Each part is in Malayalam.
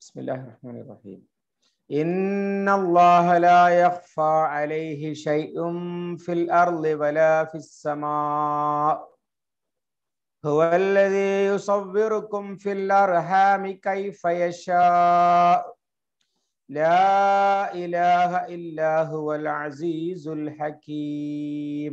بسم الله الرحمن الرحيم إن الله لا يخفى عليه شيء في الأرض ولا في السماء هو الذي يصوركم في الأرحام كيف يشاء لا إله إلا هو العزيز الحكيم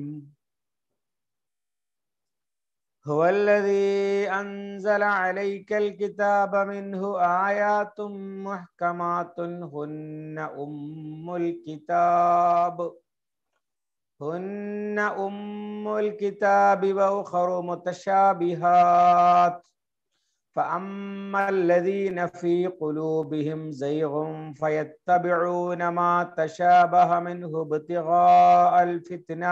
هو الذي أنزل عليك الكتاب منه آيات محكمات هن أم الكتاب هن أم الكتاب وأخر متشابهات فأما الذين في قلوبهم زيغ فيتبعون ما تشابه منه ابتغاء الفتنة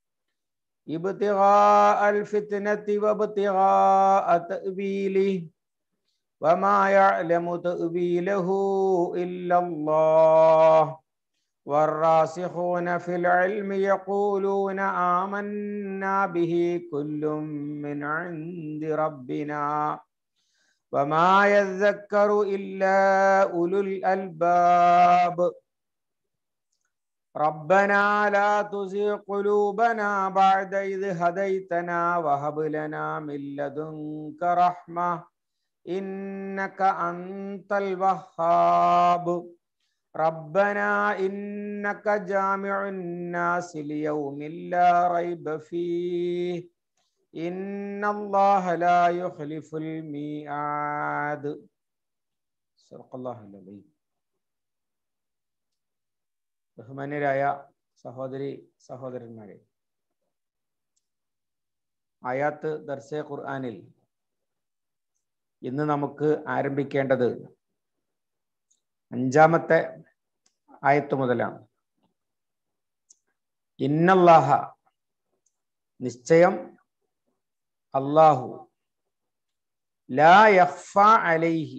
ابتغاء الفتنة وابتغاء تأويله وما يعلم تأويله إلا الله والراسخون في العلم يقولون آمنا به كل من عند ربنا وما يذكر إلا أولو الألباب ربنا لا تزغ قلوبنا بعد إذ هديتنا وهب لنا من لدنك رحمة إنك أنت الوهاب ربنا إنك جامع الناس ليوم لا ريب فيه إن الله لا يخلف الميعاد صدق الله العظيم ബഹുമാന്യരായ സഹോദരി സഹോദരന്മാരെ ആയാത്ത് ദർസെ ഖുർആാനിൽ ഇന്ന് നമുക്ക് ആരംഭിക്കേണ്ടത് അഞ്ചാമത്തെ ആയത്ത് മുതലാണ് ഇന്നല്ലാഹ നിശ്ചയം അള്ളാഹു ലാ യഹ്ഫ അലൈഹി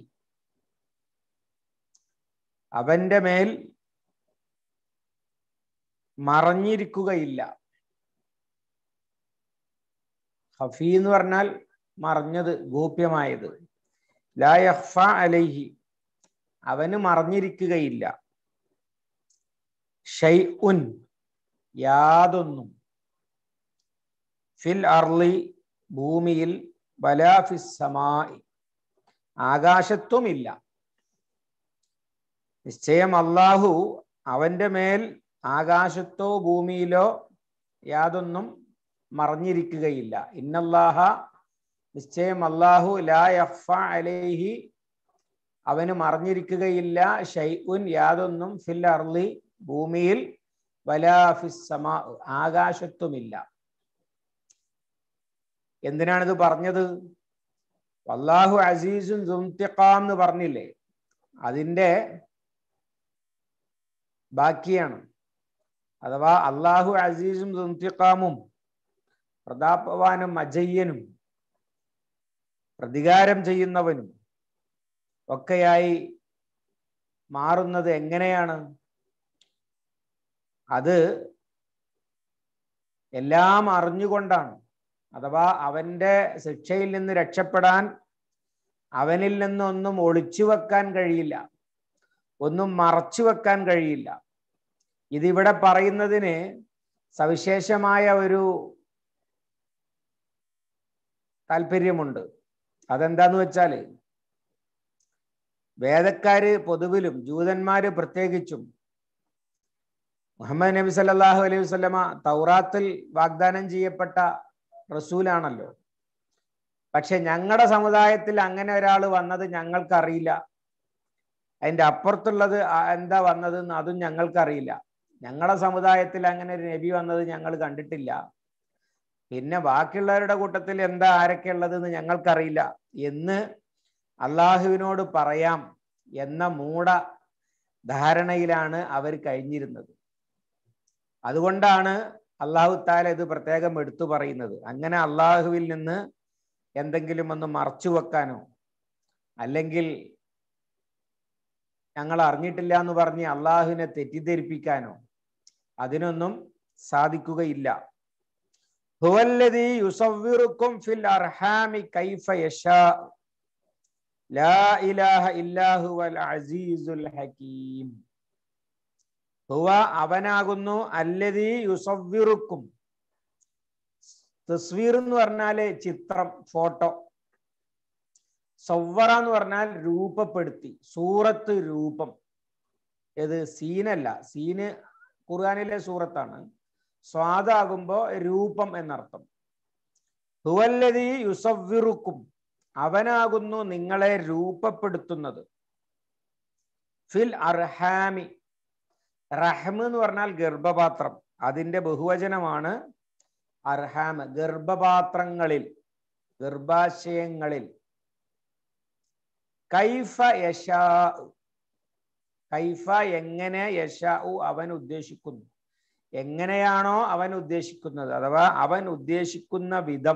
അവന്റെ മേൽ മറഞ്ഞിരിക്കുകയില്ല ഹഫി എന്ന് പറഞ്ഞാൽ മറഞ്ഞത് ഗോപ്യമായത് ലാ യഹ്ഫ അലൈഹി അവന് മറഞ്ഞിരിക്കുകയില്ല ഷൈ ഉൻ യാതൊന്നും ഫിൽ അർലി ഭൂമിയിൽ ബലാഫിസമായി ആകാശത്തുമില്ല നിശ്ചയം അള്ളാഹു അവന്റെ മേൽ ആകാശത്തോ ഭൂമിയിലോ യാതൊന്നും മറഞ്ഞിരിക്കുകയില്ല ഇന്നല്ലാഹ നിശ്ചയം അള്ളാഹു ലാ യഫ അലൈഹി അവന് മറഞ്ഞിരിക്കുകയില്ല ഷൈഉൻ യാതൊന്നും ഫിൽ അർലി ഭൂമിയിൽ വലാഫിസമാ ആകാശത്തുമില്ല എന്തിനാണിത് പറഞ്ഞത് വല്ലാഹു അസീസും ദുംതിഖാം എന്ന് പറഞ്ഞില്ലേ അതിൻ്റെ ബാക്കിയാണ് അഥവാ അള്ളാഹു അസീസും ദുംതിഖാമും പ്രതാപവാനും അജയ്യനും പ്രതികാരം ചെയ്യുന്നവനും ഒക്കെയായി മാറുന്നത് എങ്ങനെയാണ് അത് എല്ലാം അറിഞ്ഞുകൊണ്ടാണ് അഥവാ അവന്റെ ശിക്ഷയിൽ നിന്ന് രക്ഷപ്പെടാൻ അവനിൽ നിന്നൊന്നും ഒളിച്ചു വെക്കാൻ കഴിയില്ല ഒന്നും മറച്ചു വെക്കാൻ കഴിയില്ല ഇതിവിടെ പറയുന്നതിന് സവിശേഷമായ ഒരു താല്പര്യമുണ്ട് അതെന്താന്ന് വെച്ചാല് വേദക്കാര് പൊതുവിലും ജൂതന്മാര് പ്രത്യേകിച്ചും മുഹമ്മദ് നബി സല്ലാഹു അലൈഹി വസ്ലമ തൗറാത്തിൽ വാഗ്ദാനം ചെയ്യപ്പെട്ട റസൂലാണല്ലോ പക്ഷെ ഞങ്ങളുടെ സമുദായത്തിൽ അങ്ങനെ ഒരാൾ വന്നത് ഞങ്ങൾക്കറിയില്ല അതിന്റെ അപ്പുറത്തുള്ളത് എന്താ വന്നതെന്ന് അതും ഞങ്ങൾക്കറിയില്ല ഞങ്ങളുടെ സമുദായത്തിൽ അങ്ങനെ ഒരു നബി വന്നത് ഞങ്ങൾ കണ്ടിട്ടില്ല പിന്നെ ബാക്കിയുള്ളവരുടെ കൂട്ടത്തിൽ എന്താ ആരൊക്കെ ഉള്ളതെന്ന് ഞങ്ങൾക്കറിയില്ല എന്ന് അള്ളാഹുവിനോട് പറയാം എന്ന മൂഢ ധാരണയിലാണ് അവർ കഴിഞ്ഞിരുന്നത് അതുകൊണ്ടാണ് അള്ളാഹു താല ഇത് പ്രത്യേകം എടുത്തു പറയുന്നത് അങ്ങനെ അള്ളാഹുവിൽ നിന്ന് എന്തെങ്കിലും ഒന്ന് മറച്ചു വെക്കാനോ അല്ലെങ്കിൽ ഞങ്ങൾ അറിഞ്ഞിട്ടില്ല എന്ന് പറഞ്ഞ് അള്ളാഹുവിനെ തെറ്റിദ്ധരിപ്പിക്കാനോ അതിനൊന്നും സാധിക്കുകയില്ല ഹുവല്ലദീ യുസവ്വിറുക്കും ഫിൽ അർഹാമി കൈഫ യശാ ലാ ഇലാഹ ഇല്ലാഹു വൽ അസീസുൽ ഹക്കീം ഹുവ അവനാകുന്നു അല്ലതി യുസവ്വിറുക്കും തസ്വീർ എന്ന് പറഞ്ഞാല് ചിത്രം ഫോട്ടോ സവ്വറ എന്ന് പറഞ്ഞാൽ രൂപപ്പെടുത്തി സൂറത്ത് രൂപം ഏത് സീനല്ല സീന് ഖുർആാനിലെ സൂറത്താണ് സ്വാദാകുമ്പോ രൂപം എന്നർത്ഥം ഹുവല്ലതി യുസവ്വിറുക്കും അവനാകുന്നു നിങ്ങളെ രൂപപ്പെടുത്തുന്നത് ഫിൽ അർഹാമി റഹ്മ് എന്ന് പറഞ്ഞാൽ ഗർഭപാത്രം അതിന്റെ ബഹുവചനമാണ് അർഹാമ് ഗർഭപാത്രങ്ങളിൽ ഗർഭാശയങ്ങളിൽ കൈഫ യശാ കൈഫ എങ്ങനെ യശാഉ അവൻ ഉദ്ദേശിക്കുന്നു എങ്ങനെയാണോ അവൻ ഉദ്ദേശിക്കുന്നത് അഥവാ അവൻ ഉദ്ദേശിക്കുന്ന വിധം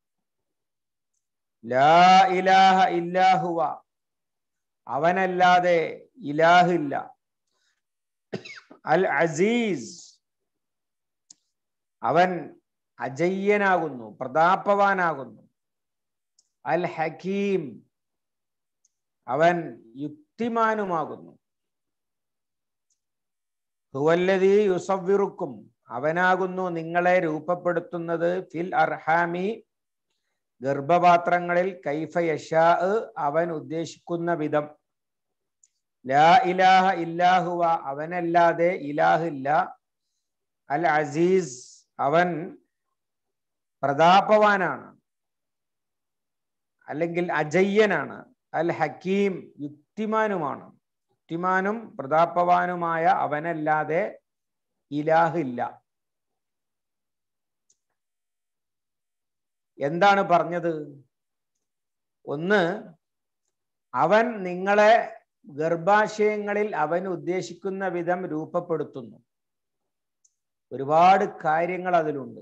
ലാ ഇലാഹ ഇല്ലാഹുവ അവനല്ലാതെ ഇലാഹില്ല അൽ അസീസ് അവൻ അജയ്യനാകുന്നു പ്രതാപവാനാകുന്നു അൽ ഹക്കീം അവൻ യുക്തിമാനുമാകുന്നു ഹുവല്ലതി യുസവ്വിറുക്കും അവനാകുന്നു നിങ്ങളെ രൂപപ്പെടുത്തുന്നത് ഫിൽ അർഹാമി ഗർഭപാത്രങ്ങളിൽ കൈഫ യശാ അവൻ ഉദ്ദേശിക്കുന്ന വിധം ലാ ഇലാഹ ഇല്ലാഹുവ അവനല്ലാതെ ഇലാഹില്ല അൽ അസീസ് അവൻ പ്രതാപവാനാണ് അല്ലെങ്കിൽ അജയ്യനാണ് അൽ ഹക്കീം യുക്തിമാനുമാണ് യുക്തിമാനും പ്രതാപവാനുമായ അവനല്ലാതെ ഇലാഹില്ല എന്താണ് പറഞ്ഞത് ഒന്ന് അവൻ നിങ്ങളെ ഗർഭാശയങ്ങളിൽ അവൻ ഉദ്ദേശിക്കുന്ന വിധം രൂപപ്പെടുത്തുന്നു ഒരുപാട് കാര്യങ്ങൾ അതിലുണ്ട്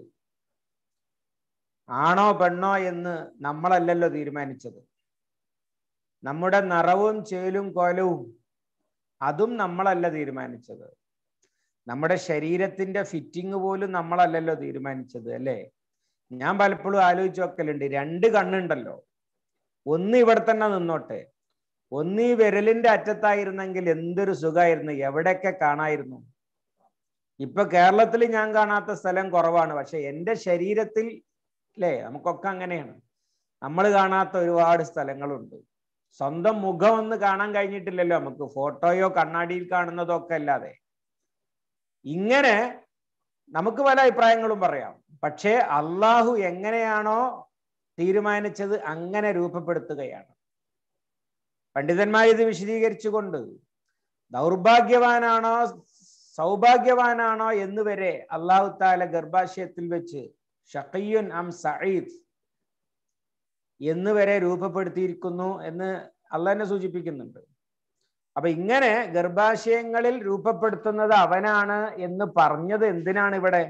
ആണോ പെണ്ണോ എന്ന് നമ്മളല്ലല്ലോ തീരുമാനിച്ചത് നമ്മുടെ നിറവും ചേലും കോലവും അതും നമ്മളല്ല തീരുമാനിച്ചത് നമ്മുടെ ശരീരത്തിന്റെ ഫിറ്റിംഗ് പോലും നമ്മളല്ലല്ലോ തീരുമാനിച്ചത് അല്ലേ ഞാൻ പലപ്പോഴും ആലോചിച്ച് നോക്കലുണ്ട് രണ്ട് കണ്ണുണ്ടല്ലോ ഒന്ന് ഇവിടെ തന്നെ നിന്നോട്ടെ ഒന്ന് ഈ വിരലിന്റെ അറ്റത്തായിരുന്നെങ്കിൽ എന്തൊരു സുഖമായിരുന്നു എവിടെയൊക്കെ കാണായിരുന്നു ഇപ്പൊ കേരളത്തിൽ ഞാൻ കാണാത്ത സ്ഥലം കുറവാണ് പക്ഷെ എൻ്റെ ശരീരത്തിൽ അല്ലേ നമുക്കൊക്കെ അങ്ങനെയാണ് നമ്മൾ കാണാത്ത ഒരുപാട് സ്ഥലങ്ങളുണ്ട് സ്വന്തം മുഖം ഒന്ന് കാണാൻ കഴിഞ്ഞിട്ടില്ലല്ലോ നമുക്ക് ഫോട്ടോയോ കണ്ണാടിയിൽ കാണുന്നതോ ഒക്കെ അല്ലാതെ ഇങ്ങനെ നമുക്ക് പല അഭിപ്രായങ്ങളും പറയാം പക്ഷേ അള്ളാഹു എങ്ങനെയാണോ തീരുമാനിച്ചത് അങ്ങനെ രൂപപ്പെടുത്തുകയാണ് പണ്ഡിതന്മാർ ഇത് വിശദീകരിച്ചുകൊണ്ട് ദൗർഭാഗ്യവാനാണോ സൗഭാഗ്യവാനാണോ എന്ന് വരെ അള്ളാഹു താല ഗർഭാശയത്തിൽ വെച്ച് ഷഖയ്യുൻ അം സഈദ് എന്ന് വരെ രൂപപ്പെടുത്തിയിരിക്കുന്നു എന്ന് അള്ളാഹിനെ സൂചിപ്പിക്കുന്നുണ്ട് അപ്പൊ ഇങ്ങനെ ഗർഭാശയങ്ങളിൽ രൂപപ്പെടുത്തുന്നത് അവനാണ് എന്ന് പറഞ്ഞത് എന്തിനാണ് ഇവിടെ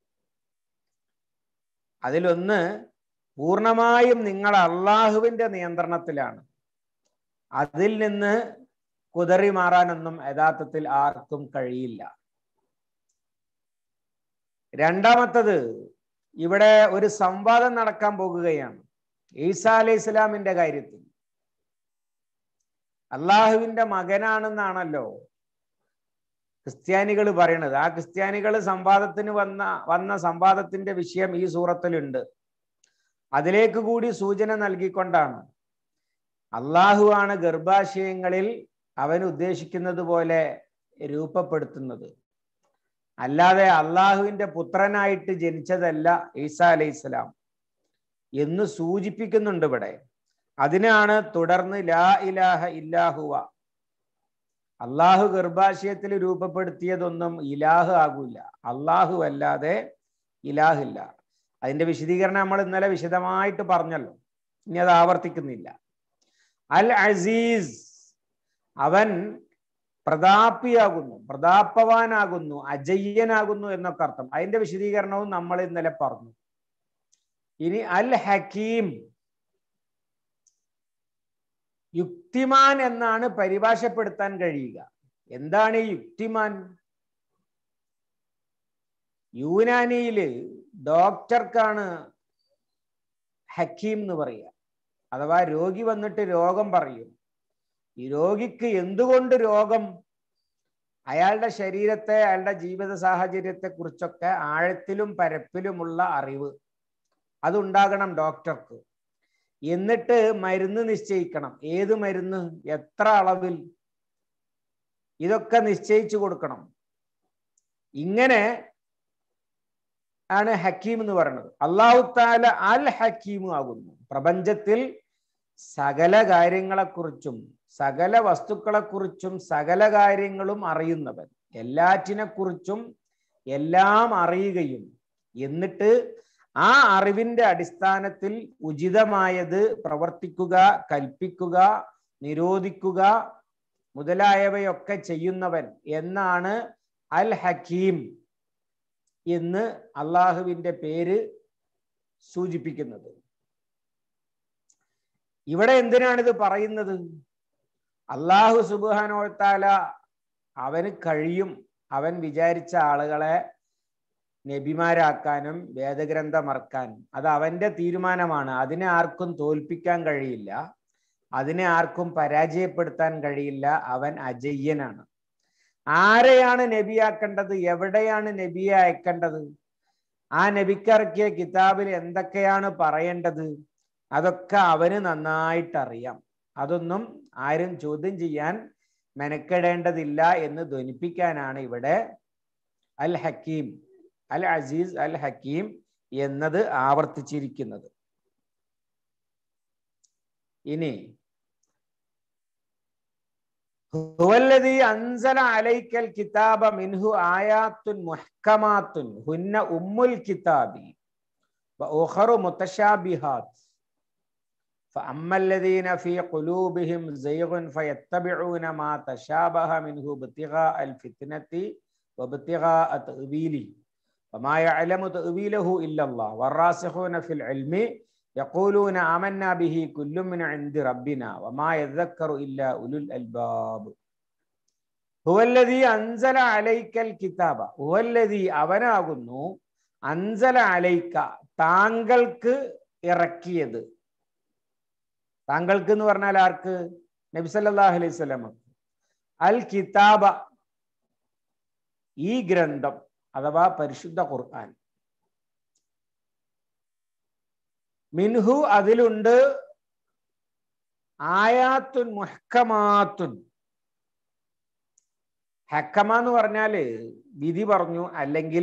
അതിലൊന്ന് പൂർണ്ണമായും നിങ്ങൾ അള്ളാഹുവിന്റെ നിയന്ത്രണത്തിലാണ് അതിൽ നിന്ന് കുതറി മാറാനൊന്നും യഥാർത്ഥത്തിൽ ആർക്കും കഴിയില്ല രണ്ടാമത്തത് ഇവിടെ ഒരു സംവാദം നടക്കാൻ പോകുകയാണ് ഈസാ അലൈഹി ഇസ്ലാമിന്റെ കാര്യത്തിൽ അള്ളാഹുവിന്റെ മകനാണെന്നാണല്ലോ ക്രിസ്ത്യാനികൾ പറയണത് ആ ക്രിസ്ത്യാനികൾ സംവാദത്തിന് വന്ന വന്ന സംവാദത്തിന്റെ വിഷയം ഈ സൂറത്തിലുണ്ട് അതിലേക്ക് കൂടി സൂചന നൽകിക്കൊണ്ടാണ് അള്ളാഹു ആണ് ഗർഭാശയങ്ങളിൽ അവൻ ഉദ്ദേശിക്കുന്നത് പോലെ രൂപപ്പെടുത്തുന്നത് അല്ലാതെ അള്ളാഹുവിന്റെ പുത്രനായിട്ട് ജനിച്ചതല്ല ഈസാ അലൈഹി സ്വലാം എന്ന് സൂചിപ്പിക്കുന്നുണ്ട് ഇവിടെ അതിനാണ് തുടർന്ന് ലാ ഇലാഹ ഇല്ലാഹുവ അള്ളാഹു ഗർഭാശയത്തിൽ രൂപപ്പെടുത്തിയതൊന്നും ഇലാഹ് ആകൂല അള്ളാഹു അല്ലാതെ ഇലാഹില്ല അതിന്റെ വിശദീകരണം നമ്മൾ ഇന്നലെ വിശദമായിട്ട് പറഞ്ഞല്ലോ ഇനി അത് ആവർത്തിക്കുന്നില്ല അൽ അസീസ് അവൻ പ്രതാപിയാകുന്നു പ്രതാപവാനാകുന്നു അജയ്യനാകുന്നു എന്നൊക്കെ അർത്ഥം അതിന്റെ വിശദീകരണവും നമ്മൾ ഇന്നലെ പറഞ്ഞു ഇനി അൽ ഹക്കീം യുക്തിമാൻ എന്നാണ് പരിഭാഷപ്പെടുത്താൻ കഴിയുക എന്താണ് ഈ യുക്തിമാൻ യൂനാനിയില് ഡോക്ടർക്കാണ് ഹക്കീം എന്ന് പറയുക അഥവാ രോഗി വന്നിട്ട് രോഗം പറയും ഈ രോഗിക്ക് എന്തുകൊണ്ട് രോഗം അയാളുടെ ശരീരത്തെ അയാളുടെ ജീവിത സാഹചര്യത്തെ കുറിച്ചൊക്കെ ആഴത്തിലും പരപ്പിലുമുള്ള അറിവ് അതുണ്ടാകണം ഡോക്ടർക്ക് എന്നിട്ട് മരുന്ന് നിശ്ചയിക്കണം ഏത് മരുന്ന് എത്ര അളവിൽ ഇതൊക്കെ നിശ്ചയിച്ചു കൊടുക്കണം ഇങ്ങനെ ആണ് ഹക്കീം എന്ന് പറയുന്നത് അള്ളാഹു താല അൽ ഹക്കീം ആകുന്നു പ്രപഞ്ചത്തിൽ സകല കാര്യങ്ങളെക്കുറിച്ചും സകല വസ്തുക്കളെക്കുറിച്ചും സകല കാര്യങ്ങളും അറിയുന്നവൻ എല്ലാറ്റിനെ കുറിച്ചും എല്ലാം അറിയുകയും എന്നിട്ട് ആ അറിവിന്റെ അടിസ്ഥാനത്തിൽ ഉചിതമായത് പ്രവർത്തിക്കുക കൽപ്പിക്കുക നിരോധിക്കുക മുതലായവയൊക്കെ ചെയ്യുന്നവൻ എന്നാണ് അൽ ഹക്കീം എന്ന് അള്ളാഹുവിന്റെ പേര് സൂചിപ്പിക്കുന്നത് ഇവിടെ എന്തിനാണിത് പറയുന്നത് അള്ളാഹു സുബാനോത്താല അവന് കഴിയും അവൻ വിചാരിച്ച ആളുകളെ നബിമാരാക്കാനും വേദഗ്രന്ഥമറക്കാനും അത് അവന്റെ തീരുമാനമാണ് അതിനെ ആർക്കും തോൽപ്പിക്കാൻ കഴിയില്ല അതിനെ ആർക്കും പരാജയപ്പെടുത്താൻ കഴിയില്ല അവൻ അജയ്യനാണ് ആരെയാണ് നബിയാക്കേണ്ടത് എവിടെയാണ് നബിയെ അയക്കേണ്ടത് ആ നബിക്കിറക്കിയ കിതാബിൽ എന്തൊക്കെയാണ് പറയേണ്ടത് അതൊക്കെ അവന് നന്നായിട്ടറിയാം അതൊന്നും ആരും ചോദ്യം ചെയ്യാൻ മെനക്കെടേണ്ടതില്ല എന്ന് ധ്വനിപ്പിക്കാനാണ് ഇവിടെ അൽ ഹക്കീം അൽ അസീസ് അൽ ഹക്കീം എന്നത് ആവർത്തിച്ചിരിക്കുന്നത് ഇനി ഹുവല്ലദീ അൻസല അലൈക്കൽ കിതാബ മിൻഹു ആയാത്തുൻ മുഹ്കമാത്തുൻ ഹുന്ന ഉമ്മുൽ കിതാബി وأخر متشابهات فأما الذين في قلوبهم زيغ فيتبعون ما تشابه منه ابتغاء الفتنة وابتغاء تأويله وما يعلم تأويله إلا الله والراسخون في العلم يقولون آمنا به كل من عند ربنا وما يذكر إلا أولو الألباب هو الذي أنزل عليك الكتاب هو الذي അവനാകുന്നു അൻസല അലൈക്ക താങ്കൾക്ക് ഇറക്കിയത് താങ്കൾക്ക് എന്ന് പറഞ്ഞാൽ ആർക്ക് നബിസല്ലാഹു അലൈഹി സ്വലം അൽ കിതാബ ഈ ഗ്രന്ഥം അഥവാ പരിശുദ്ധ ഖുർആൻ മിൻഹു അതിലുണ്ട് ആയാത്തുൻ മുഹക്കമാത്തുൻ ഹക്കമ എന്ന് പറഞ്ഞാല് വിധി പറഞ്ഞു അല്ലെങ്കിൽ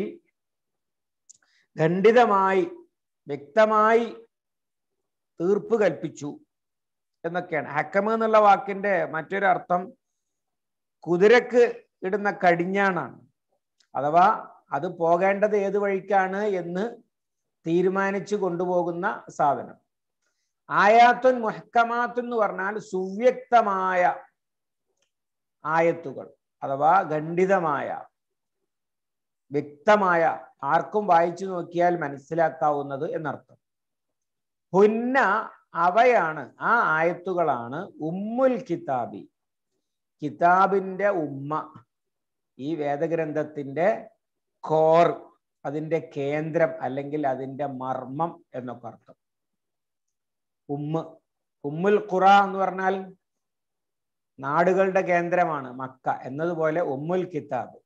ഖണ്ഡിതമായി വ്യക്തമായി തീർപ്പ് കൽപ്പിച്ചു എന്നൊക്കെയാണ് ഹക്കമ എന്നുള്ള വാക്കിന്റെ മറ്റൊരു അർത്ഥം കുതിരക്ക് ഇടുന്ന കടിഞ്ഞാണാണ് അഥവാ അത് പോകേണ്ടത് ഏത് വഴിക്കാണ് എന്ന് തീരുമാനിച്ചു കൊണ്ടുപോകുന്ന സാധനം ആയാത്തുൻ മുഹക്കമാത്തുൻ എന്ന് പറഞ്ഞാൽ സുവ്യക്തമായ ആയത്തുകൾ അഥവാ ഖണ്ഡിതമായ വ്യക്തമായ ആർക്കും വായിച്ചു നോക്കിയാൽ മനസ്സിലാക്കാവുന്നത് എന്നർത്ഥം ഹുന്ന അവയാണ് ആ ആയത്തുകളാണ് ഉമ്മുൽ കിതാബി കിതാബിന്റെ ഉമ്മ ഈ വേദഗ്രന്ഥത്തിന്റെ കോർ അതിന്റെ കേന്ദ്രം അല്ലെങ്കിൽ അതിന്റെ മർമ്മം എന്നൊക്കെ അർത്ഥം ഉമ്മ് ഉമ്മുൽ ഖുറ എന്ന് പറഞ്ഞാൽ നാടുകളുടെ കേന്ദ്രമാണ് മക്ക എന്നതുപോലെ ഉമ്മുൽ കിതാബ്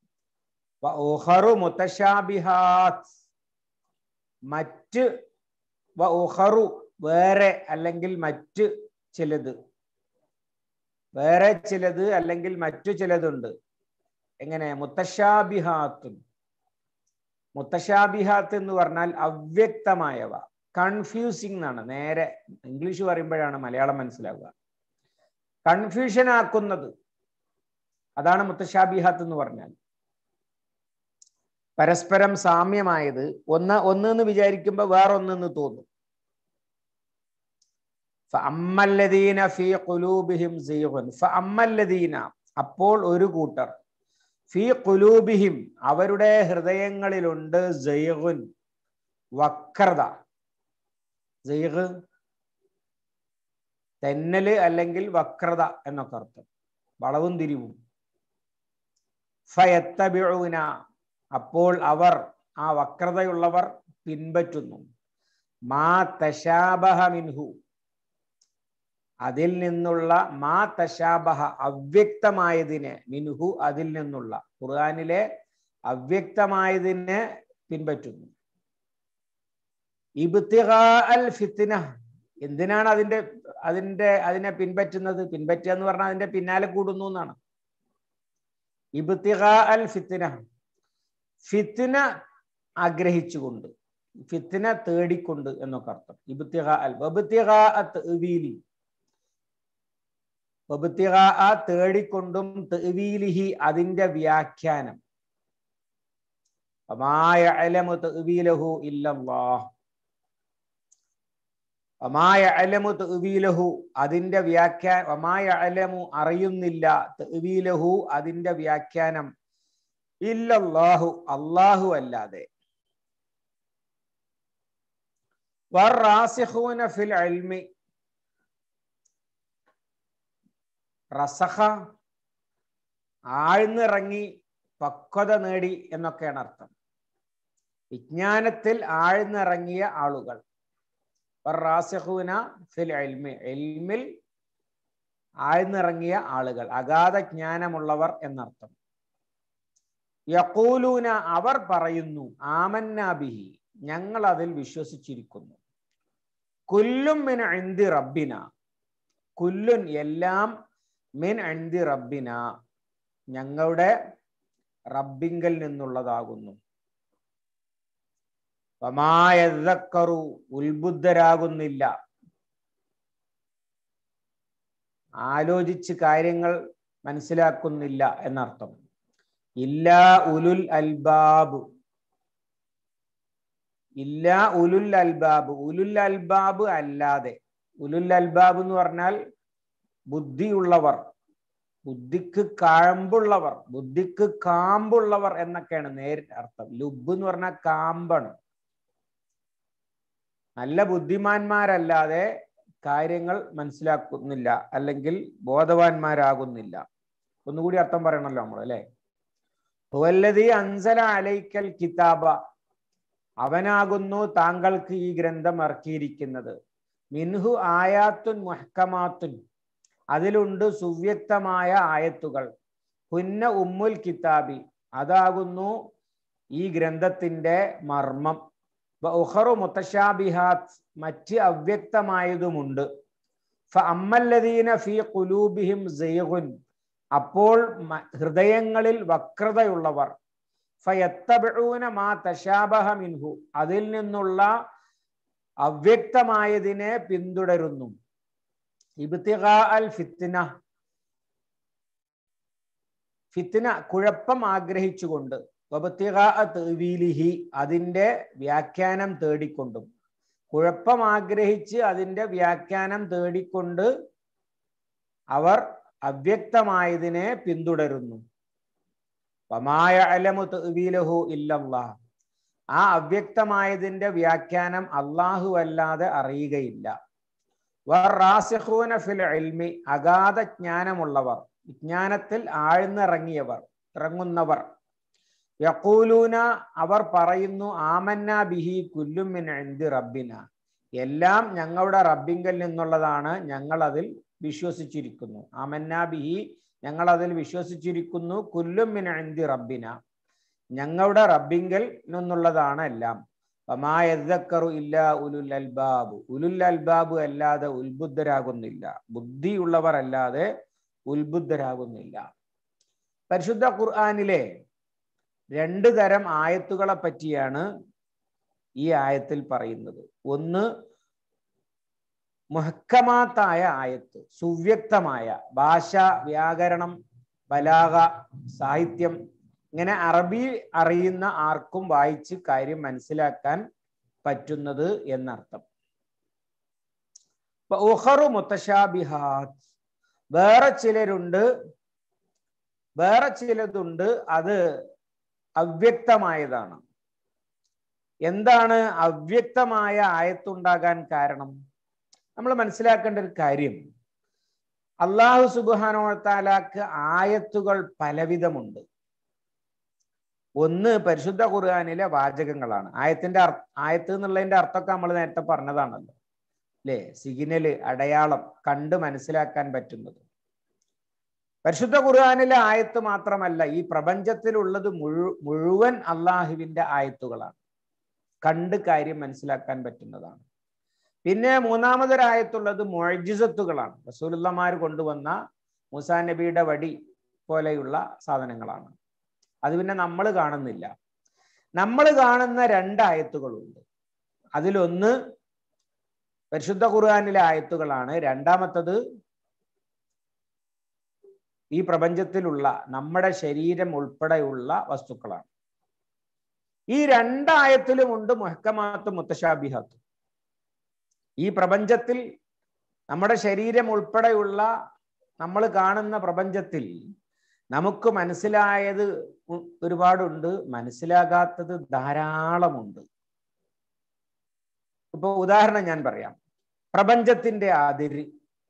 മുത്തശാബിഹാത്ത് മറ്റ് ഉഹറു വേറെ അല്ലെങ്കിൽ മറ്റ് ചിലത് വേറെ ചിലത് അല്ലെങ്കിൽ മറ്റു ചിലതുണ്ട് എങ്ങനെ മുത്തശാബിഹാത്തുൻ മുത്തശാബിഹാത്ത് എന്ന് പറഞ്ഞാൽ അവ്യക്തമായവ കൺഫ്യൂസിങ് എന്നാണ് നേരെ ഇംഗ്ലീഷ് പറയുമ്പോഴാണ് മലയാളം മനസ്സിലാവുക കൺഫ്യൂഷൻ ആക്കുന്നത് അതാണ് മുത്തശാബിഹാത്ത് എന്ന് പറഞ്ഞാൽ പരസ്പരം സാമ്യമായത് ഒന്ന് ഒന്ന് എന്ന് വിചാരിക്കുമ്പോൾ വേറൊന്നെന്ന് തോന്നും ഫഅമ്മല്ലദീന ഫീ ഖുലൂബിഹിം സീഗുൻ ഫഅമ്മല്ലദീന അപ്പോൾ ഒരു കൂട്ടർ ഫീ ഖുലൂബിഹിം അവരുടെ ഹൃദയങ്ങളിലുണ്ട് സൈഗുൻ വക്രത സൈഗ് തെന്നല് അല്ലെങ്കിൽ വക്രത എന്നൊക്കെ അർത്ഥം വളവും തിരിവും ഫയത്തബിഊന അപ്പോൾ അവർ ആ വക്രതയുള്ളവർ പിൻപറ്റുന്നു മാ തശാബഹ മിൻഹു അതിൽ നിന്നുള്ള മാ തശാബഹ അവ്യക്തമായതിനെ മിൻഹു അതിൽ നിന്നുള്ള ഖുർആനിലെ അവ്യക്തമായതിനെ പിൻപറ്റുന്നു ഇബ്തിഗാ അൽ ഫിത്ന എന്തിനാണ് അതിന്റെ അതിന്റെ അതിനെ പിൻപറ്റുന്നത് പിൻപറ്റുക എന്ന് പറഞ്ഞാൽ അതിന്റെ പിന്നാലെ കൂടുന്നു എന്നാണ് ഇബ്തിഗാ അൽ ഫിത്ന ഫിത്ന ആഗ്രഹിച്ചുകൊണ്ട് ഫിത്ന തേടിക്കൊണ്ട് എന്നൊക്കെ അർത്ഥം ഇബ്തിഗാ അൽ വബ്തിഗാ തഅ്വീലി വബ്തിഗാ തേടിക്കൊണ്ടും തഅ്വീലിഹി അതിന്റെ വ്യാഖ്യാനം വമാ യഅലമു തഅ്വീലഹു ഇല്ലല്ലാഹ് വമായ അലമു തഅ്വീലഹു അതിന്റെ വ്യാഖ്യാ വമായ അലമു അറിയുന്നില്ല തഅ്വീലഹു അതിന്റെ വ്യാഖ്യാനം ഇല്ലല്ലാഹു അല്ലാഹു അല്ലാതെ വറാസിഖൂന ഫിൽ ഇൽമി റസഖ ആഴ്ന്നിറങ്ങി പക്വത നേടി എന്നൊക്കെയാണ് അർത്ഥം വിജ്ഞാനത്തിൽ ആഴ്ന്നിറങ്ങിയ ആളുകൾ റാസിഖൂന ഫിൽ ഇൽമി ഇൽമിൽ ആഴ്ന്നിറങ്ങിയ ആളുകൾ അഗാധ ജ്ഞാനമുള്ളവർ എന്നർത്ഥം യക്കൂലൂന അവർ പറയുന്നു ആമന്നാബിഹി ഞങ്ങൾ അതിൽ വിശ്വസിച്ചിരിക്കുന്നു കുല്ലും മിൻ അന്തി റബ്ബിന കുല്ലുൻ എല്ലാം മിൻ അന്തി റബ്ബിന ഞങ്ങളുടെ നിന്നുള്ളതാകുന്നു വമായക്കറു ഉത്ബുദ്ധരാകുന്നില്ല ആലോചിച്ച് കാര്യങ്ങൾ മനസ്സിലാക്കുന്നില്ല എന്നർത്ഥം ഇല്ല ഉലുൽ അൽബാബ് ഇല്ല ഉലുൽ അൽബാബ് ഉലുൽ അൽബാബ് അല്ലാതെ ഉലുൽ അൽബാബ് എന്ന് പറഞ്ഞാൽ ബുദ്ധിയുള്ളവർ ബുദ്ധിക്ക് കാമ്പുള്ളവർ ബുദ്ധിക്ക് കാമ്പുള്ളവർ എന്നൊക്കെയാണ് നേരിട്ട് അർത്ഥം ലുബ് എന്ന് പറഞ്ഞാൽ കാമ്പാണ് നല്ല ബുദ്ധിമാന്മാരല്ലാതെ കാര്യങ്ങൾ മനസ്സിലാക്കുന്നില്ല അല്ലെങ്കിൽ ബോധവാന്മാരാകുന്നില്ല ഒന്നുകൂടി അർത്ഥം പറയണല്ലോ നമ്മൾ അല്ലെ ഹുവല്ലതി അൻസല അലൈക്കൽ കിതാബ അവനാകുന്നു താങ്കൾക്ക് ഈ ഗ്രന്ഥം ഇറക്കിയിരിക്കുന്നത് മിൻഹു ആയാത്തുൻ മുഹക്കമാത്തുൻ അതിലുണ്ട് സുവ്യക്തമായ ആയത്തുകൾ പുന്ന ഉമ്മുൽ കിതാബി അതാകുന്നു ഈ ഗ്രന്ഥത്തിന്റെ മർമ്മം ഉഹറു മുത്തശാബിഹാത്ത് മറ്റ് അവ്യക്തമായതുമുണ്ട് അമ്മല്ലദീന ഫി കുലൂബിഹിം സൈഗുൻ അപ്പോൾ ഹൃദയങ്ങളിൽ വക്രതയുള്ളവർ ഫയത്തബൂന മാ തശാബഹ മിൻഹു അതിൽ നിന്നുള്ള അവ്യക്തമായതിനെ പിന്തുടരുന്നു ഇബ്തിഗാ അൽ ഫിത്തിന ഫിത്തിന കുഴപ്പം ആഗ്രഹിച്ചുകൊണ്ട് വബത്തിഗാലിഹി അതിൻ്റെ വ്യാഖ്യാനം തേടിക്കൊണ്ടും കുഴപ്പം ആഗ്രഹിച്ച് അതിൻ്റെ വ്യാഖ്യാനം തേടിക്കൊണ്ട് അവർ അവ്യക്തമായതിനെ പിന്തുടരുന്നു വമായ അലമു തവീലഹു ഇല്ലല്ലാ ആ അവ്യക്തമായതിന്റെ വ്യാഖ്യാനം അള്ളാഹു അല്ലാതെ അറിയുകയില്ല വറാസിഖൂന ഫിൽ ഇൽമി അഗാധ ജ്ഞാനമുള്ളവർ വിജ്ഞാനത്തിൽ ആഴ്ന്നിറങ്ങിയവർ ഇറങ്ങുന്നവർ യക്കൂലൂന അവർ പറയുന്നു ആമന്ന ബിഹി കുല്ലുമിൻ എന്ത് റബ്ബിന എല്ലാം ഞങ്ങളുടെ റബ്ബിങ്കൽ നിന്നുള്ളതാണ് ഞങ്ങൾ അതിൽ വിശ്വസിച്ചിരിക്കുന്നു ആമന്ന ബിഹി ഞങ്ങൾ അതിൽ വിശ്വസിച്ചിരിക്കുന്നു കുല്ലുമിൻ എന്ത് റബ്ബിന ഞങ്ങളുടെ റബ്ബിങ്കൽ നിന്നുള്ളതാണ് എല്ലാം വമായക്കറു ഇല്ല ഉലുൽ അൽബാബ് ഉലുൽ അൽബാബ് അല്ലാതെ ഉത്ബുദ്ധരാകുന്നില്ല ബുദ്ധിയുള്ളവർ അല്ലാതെ ഉത്ബുദ്ധരാകുന്നില്ല പരിശുദ്ധ ഖുർആാനിലെ രണ്ട് തരം ആയത്തുകളെ പറ്റിയാണ് ഈ ആയത്തിൽ പറയുന്നത് ഒന്ന് മുഹക്കമാത്തായ ആയത്ത് സുവ്യക്തമായ ഭാഷ വ്യാകരണം ബലാഗ സാഹിത്യം ഇങ്ങനെ അറബി അറിയുന്ന ആർക്കും വായിച്ച് കാര്യം മനസ്സിലാക്കാൻ പറ്റുന്നത് എന്നർത്ഥം ഉഹറു മുത്തശാബിഹാത്ത് വേറെ ചിലരുണ്ട് വേറെ ചിലതുണ്ട് അത് അവ്യക്തമായതാണ് എന്താണ് അവ്യക്തമായ ആയത്തുണ്ടാകാൻ കാരണം നമ്മൾ മനസ്സിലാക്കേണ്ട ഒരു കാര്യം അള്ളാഹു സുബാനോത്താലാക്ക് ആയത്തുകൾ പലവിധമുണ്ട് ഒന്ന് പരിശുദ്ധ ഖുർആാനിലെ വാചകങ്ങളാണ് ആയത്തിന്റെ ആയത്ത് എന്നുള്ളതിന്റെ അർത്ഥമൊക്കെ നമ്മൾ നേരത്തെ പറഞ്ഞതാണല്ലോ അല്ലേ സിഗ്നല് അടയാളം കണ്ട് മനസ്സിലാക്കാൻ പറ്റുന്നത് പരിശുദ്ധ ഖുർആാനിലെ ആയത്ത് മാത്രമല്ല ഈ പ്രപഞ്ചത്തിലുള്ളത് മുഴു മുഴുവൻ അള്ളാഹുവിന്റെ ആയത്തുകളാണ് കണ്ട് കാര്യം മനസ്സിലാക്കാൻ പറ്റുന്നതാണ് പിന്നെ മൂന്നാമതൊരായത്തുള്ളത് മൊഴിജിസത്തുകളാണ് റസൂലുള്ളമാർ കൊണ്ടുവന്ന മൂസാ നബിയുടെ വടി പോലെയുള്ള സാധനങ്ങളാണ് അത് പിന്നെ നമ്മൾ കാണുന്നില്ല നമ്മൾ കാണുന്ന രണ്ടായത്തുകളുണ്ട് അതിലൊന്ന് പരിശുദ്ധ ഖുർആാനിലെ ആയത്തുകളാണ് രണ്ടാമത്തത് ഈ പ്രപഞ്ചത്തിലുള്ള നമ്മുടെ ശരീരം ഉൾപ്പെടെയുള്ള വസ്തുക്കളാണ് ഈ രണ്ടായത്തിലുമുണ്ട് മുഹക്കമാത്തും മുത്തശാബിഹാത്തും ഈ പ്രപഞ്ചത്തിൽ നമ്മുടെ ശരീരം ഉൾപ്പെടെയുള്ള നമ്മൾ കാണുന്ന പ്രപഞ്ചത്തിൽ നമുക്ക് മനസ്സിലായത് ഒരുപാടുണ്ട് മനസ്സിലാകാത്തത് ധാരാളമുണ്ട് ഇപ്പൊ ഉദാഹരണം ഞാൻ പറയാം പ്രപഞ്ചത്തിന്റെ അതിര്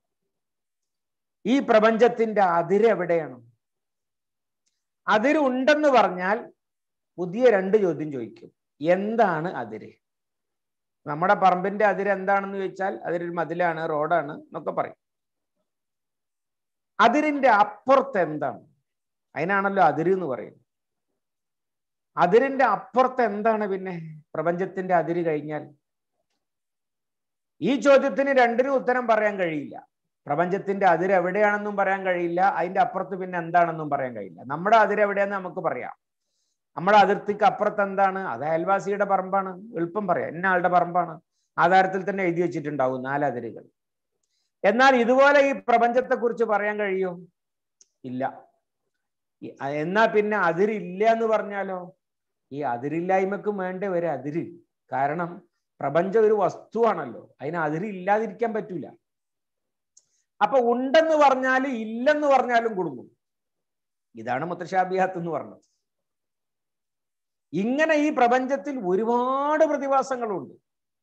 ഈ പ്രപഞ്ചത്തിന്റെ അതിര് എവിടെയാണ് അതിര് ഉണ്ടെന്ന് പറഞ്ഞാൽ പുതിയ രണ്ട് ചോദ്യം ചോദിക്കും എന്താണ് അതിര് നമ്മുടെ പറമ്പിന്റെ അതിര് എന്താണെന്ന് ചോദിച്ചാൽ അതിരൊരു മതിലാണ് റോഡാണ് എന്നൊക്കെ പറയും അതിരിന്റെ അപ്പുറത്ത് എന്താണ് അതിനാണല്ലോ അതിര് എന്ന് പറയുന്നത് അതിരിന്റെ അപ്പുറത്ത് എന്താണ് പിന്നെ പ്രപഞ്ചത്തിന്റെ അതിര് കഴിഞ്ഞാൽ ഈ ചോദ്യത്തിന് രണ്ടിനും ഉത്തരം പറയാൻ കഴിയില്ല പ്രപഞ്ചത്തിന്റെ അതിര് എവിടെയാണെന്നും പറയാൻ കഴിയില്ല അതിന്റെ അപ്പുറത്ത് പിന്നെ എന്താണെന്നും പറയാൻ കഴിയില്ല നമ്മുടെ അതിര് എവിടെയാന്ന് നമുക്ക് പറയാം നമ്മുടെ അതിർത്തിക്ക് അപ്പുറത്ത് എന്താണ് അത് അയൽവാസിയുടെ പറമ്പാണ് എളുപ്പം പറയാം ഇന്ന ആളുടെ പറമ്പാണ് ആധാരത്തിൽ തന്നെ എഴുതി വെച്ചിട്ടുണ്ടാവും നാലതിരുകൾ എന്നാൽ ഇതുപോലെ ഈ പ്രപഞ്ചത്തെ കുറിച്ച് പറയാൻ കഴിയോ ഇല്ല എന്നാ പിന്നെ അതിരില്ല എന്ന് പറഞ്ഞാലോ ഈ അതിരില്ലായ്മക്കും വേണ്ട ഒരു അതിര് കാരണം പ്രപഞ്ചം ഒരു വസ്തുവാണല്ലോ അതിന് അതിരില്ലാതിരിക്കാൻ പറ്റൂല അപ്പൊ ഉണ്ടെന്ന് പറഞ്ഞാൽ ഇല്ലെന്ന് പറഞ്ഞാലും കുടുങ്ങും ഇതാണ് മുത്തശാബിയാത്ത് എന്ന് പറഞ്ഞത് ഇങ്ങനെ ഈ പ്രപഞ്ചത്തിൽ ഒരുപാട് പ്രതിഭാസങ്ങളുണ്ട്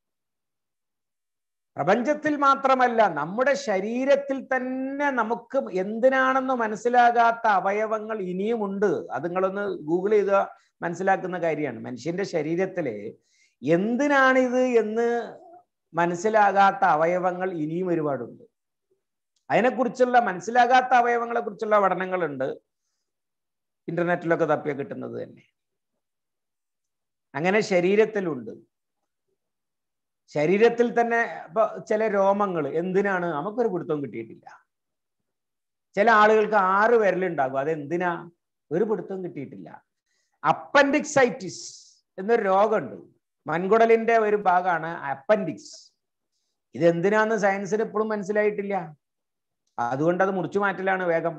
പ്രപഞ്ചത്തിൽ മാത്രമല്ല നമ്മുടെ ശരീരത്തിൽ തന്നെ നമുക്ക് എന്തിനാണെന്ന് മനസ്സിലാകാത്ത അവയവങ്ങൾ ഇനിയുമുണ്ട് അത് നിങ്ങളൊന്ന് ഗൂഗിൾ ചെയ്ത മനസ്സിലാക്കുന്ന കാര്യമാണ് മനുഷ്യന്റെ ശരീരത്തിലെ എന്തിനാണിത് എന്ന് മനസ്സിലാകാത്ത അവയവങ്ങൾ ഇനിയും ഒരുപാടുണ്ട് അതിനെക്കുറിച്ചുള്ള മനസ്സിലാകാത്ത അവയവങ്ങളെ കുറിച്ചുള്ള പഠനങ്ങളുണ്ട് ഇന്റർനെറ്റിലൊക്കെ തപ്പിയ കിട്ടുന്നത് തന്നെ അങ്ങനെ ശരീരത്തിലുണ്ട് ശരീരത്തിൽ തന്നെ ഇപ്പൊ ചില രോമങ്ങൾ എന്തിനാണ് നമുക്കൊരു പിടുത്തവും കിട്ടിയിട്ടില്ല ചില ആളുകൾക്ക് ആറ് വിരലുണ്ടാകും അതെന്തിനാ ഒരു പിടുത്തവും കിട്ടിയിട്ടില്ല അപ്പൻഡിക്സൈറ്റിസ് എന്നൊരു രോഗമുണ്ട് മൺകുടലിന്റെ ഒരു ഭാഗമാണ് അപ്പൻഡിക്സ് ഇതെന്തിനാന്ന് സയൻസിന് ഇപ്പോഴും മനസ്സിലായിട്ടില്ല അതുകൊണ്ട് അത് മുറിച്ചു മാറ്റലാണ് വേഗം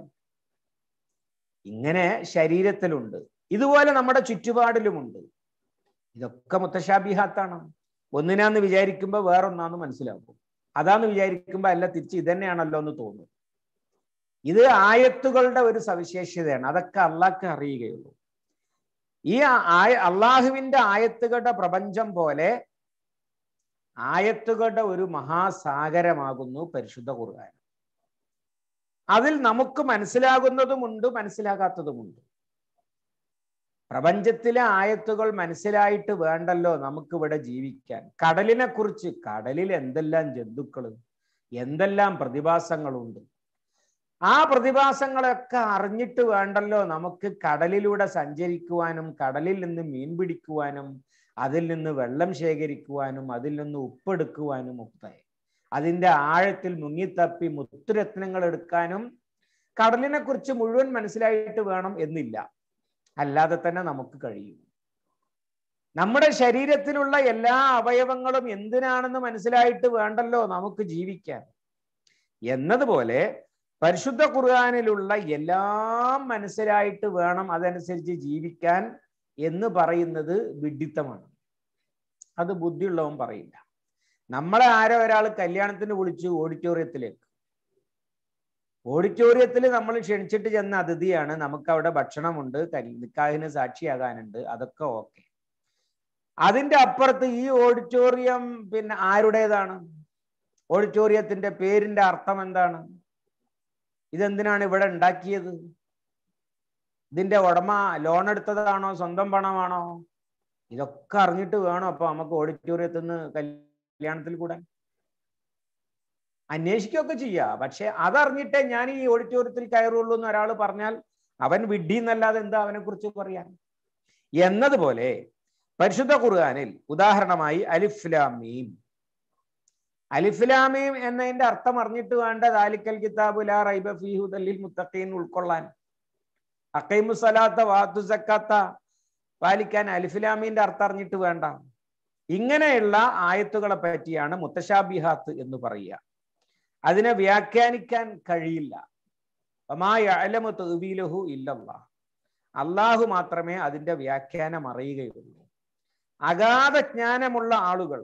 ഇങ്ങനെ ശരീരത്തിലുണ്ട് ഇതുപോലെ നമ്മുടെ ചുറ്റുപാടിലുമുണ്ട് ഇതൊക്കെ മുത്തശാബിഹാത്താണ് ഒന്നിനാന്ന് വിചാരിക്കുമ്പോൾ വേറൊന്നാന്ന് മനസ്സിലാക്കും അതാന്ന് വിചാരിക്കുമ്പോൾ അല്ല തിരിച്ച് ഇതന്നെയാണല്ലോ എന്ന് തോന്നും ഇത് ആയത്തുകളുടെ ഒരു സവിശേഷതയാണ് അതൊക്കെ അള്ളാഹ്ക്ക് അറിയുകയുള്ളൂ ഈ ആയ അള്ളാഹുവിന്റെ ആയത്തുകളുടെ പ്രപഞ്ചം പോലെ ആയത്തുകളുടെ ഒരു മഹാസാഗരമാകുന്നു പരിശുദ്ധ ഖുർആൻ അതിൽ നമുക്ക് മനസ്സിലാകുന്നതുമുണ്ട് മനസ്സിലാകാത്തതുമുണ്ട് പ്രപഞ്ചത്തിലെ ആയത്തുകൾ മനസ്സിലായിട്ട് വേണ്ടല്ലോ നമുക്ക് ഇവിടെ ജീവിക്കാൻ കടലിനെ കുറിച്ച് കടലിൽ എന്തെല്ലാം ജന്തുക്കൾ എന്തെല്ലാം പ്രതിഭാസങ്ങളുണ്ട് ആ പ്രതിഭാസങ്ങളൊക്കെ അറിഞ്ഞിട്ട് വേണ്ടല്ലോ നമുക്ക് കടലിലൂടെ സഞ്ചരിക്കുവാനും കടലിൽ നിന്ന് മീൻ പിടിക്കുവാനും അതിൽ നിന്ന് വെള്ളം ശേഖരിക്കുവാനും അതിൽ നിന്ന് ഉപ്പെടുക്കുവാനും ഒക്കെ അതിൻ്റെ ആഴത്തിൽ മുങ്ങിത്തപ്പി മുത്തുരത്നങ്ങൾ എടുക്കാനും കടലിനെ കുറിച്ച് മുഴുവൻ മനസ്സിലായിട്ട് വേണം എന്നില്ല അല്ലാതെ തന്നെ നമുക്ക് കഴിയും നമ്മുടെ ശരീരത്തിലുള്ള എല്ലാ അവയവങ്ങളും എന്തിനാണെന്ന് മനസ്സിലായിട്ട് വേണ്ടല്ലോ നമുക്ക് ജീവിക്കാൻ എന്നതുപോലെ പരിശുദ്ധ ഖുർആാനിലുള്ള എല്ലാം മനസ്സിലായിട്ട് വേണം അതനുസരിച്ച് ജീവിക്കാൻ എന്ന് പറയുന്നത് വിഡിത്തമാണ് അത് ബുദ്ധിയുള്ളവൻ പറയില്ല നമ്മളെ ആരോ ഒരാൾ കല്യാണത്തിന് വിളിച്ചു ഓഡിറ്റോറിയത്തിലേക്ക് ഓഡിറ്റോറിയത്തിൽ നമ്മൾ ക്ഷണിച്ചിട്ട് ചെന്ന അതിഥിയാണ് നമുക്ക് അവിടെ ഭക്ഷണമുണ്ട് നിക്കാഹിന് സാക്ഷിയാകാനുണ്ട് അതൊക്കെ ഓക്കെ അതിന്റെ അപ്പുറത്ത് ഈ ഓഡിറ്റോറിയം പിന്നെ ആരുടേതാണ് ഓഡിറ്റോറിയത്തിന്റെ പേരിന്റെ അർത്ഥം എന്താണ് ഇതെന്തിനാണ് ഇവിടെ ഉണ്ടാക്കിയത് ഇതിന്റെ ഉടമ ലോൺ എടുത്തതാണോ സ്വന്തം പണമാണോ ഇതൊക്കെ അറിഞ്ഞിട്ട് വേണം അപ്പൊ നമുക്ക് ഓഡിറ്റോറിയത്തിൽ നിന്ന് കല്യാണത്തിൽ കൂടാൻ അന്വേഷിക്കുകയൊക്കെ ചെയ്യുക പക്ഷെ അതറിഞ്ഞിട്ടേ ഞാൻ ഈ ഓഡിറ്റോറിയത്തിൽ കയറുള്ളൂ എന്ന് ഒരാൾ പറഞ്ഞാൽ അവൻ വിഡ്ഢി എന്നല്ലാതെ എന്താ അവനെ കുറിച്ച് പറയാൻ എന്നതുപോലെ പരിശുദ്ധ ഖുർആാനിൽ ഉദാഹരണമായി അലിഫ്ലാമീം അലിഫ്ലാമീം എന്നതിന്റെ അർത്ഥം അറിഞ്ഞിട്ട് വേണ്ട ദാലിക്കൽ കിതാബു ലാ റൈബ ഫീഹു ദല്ലിൽ മുത്തഖീൻ ഉൾക്കൊള്ളാൻ അക്കൈമു സലാത്ത വാത്തു സക്കാത്ത പാലിക്കാൻ അലിഫ്ലാമീന്റെ അർത്ഥം അറിഞ്ഞിട്ട് വേണ്ട ഇങ്ങനെയുള്ള ആയത്തുകളെ പറ്റിയാണ് മുത്തശാബിഹാത്ത് എന്ന് പറയുക അതിനെ വ്യാഖ്യാനിക്കാൻ കഴിയില്ല തഹ്വീലഹു ഇല്ലല്ലാ അള്ളാഹു മാത്രമേ അതിന്റെ വ്യാഖ്യാനം അറിയുകയുള്ളൂ അഗാധ ജ്ഞാനമുള്ള ആളുകൾ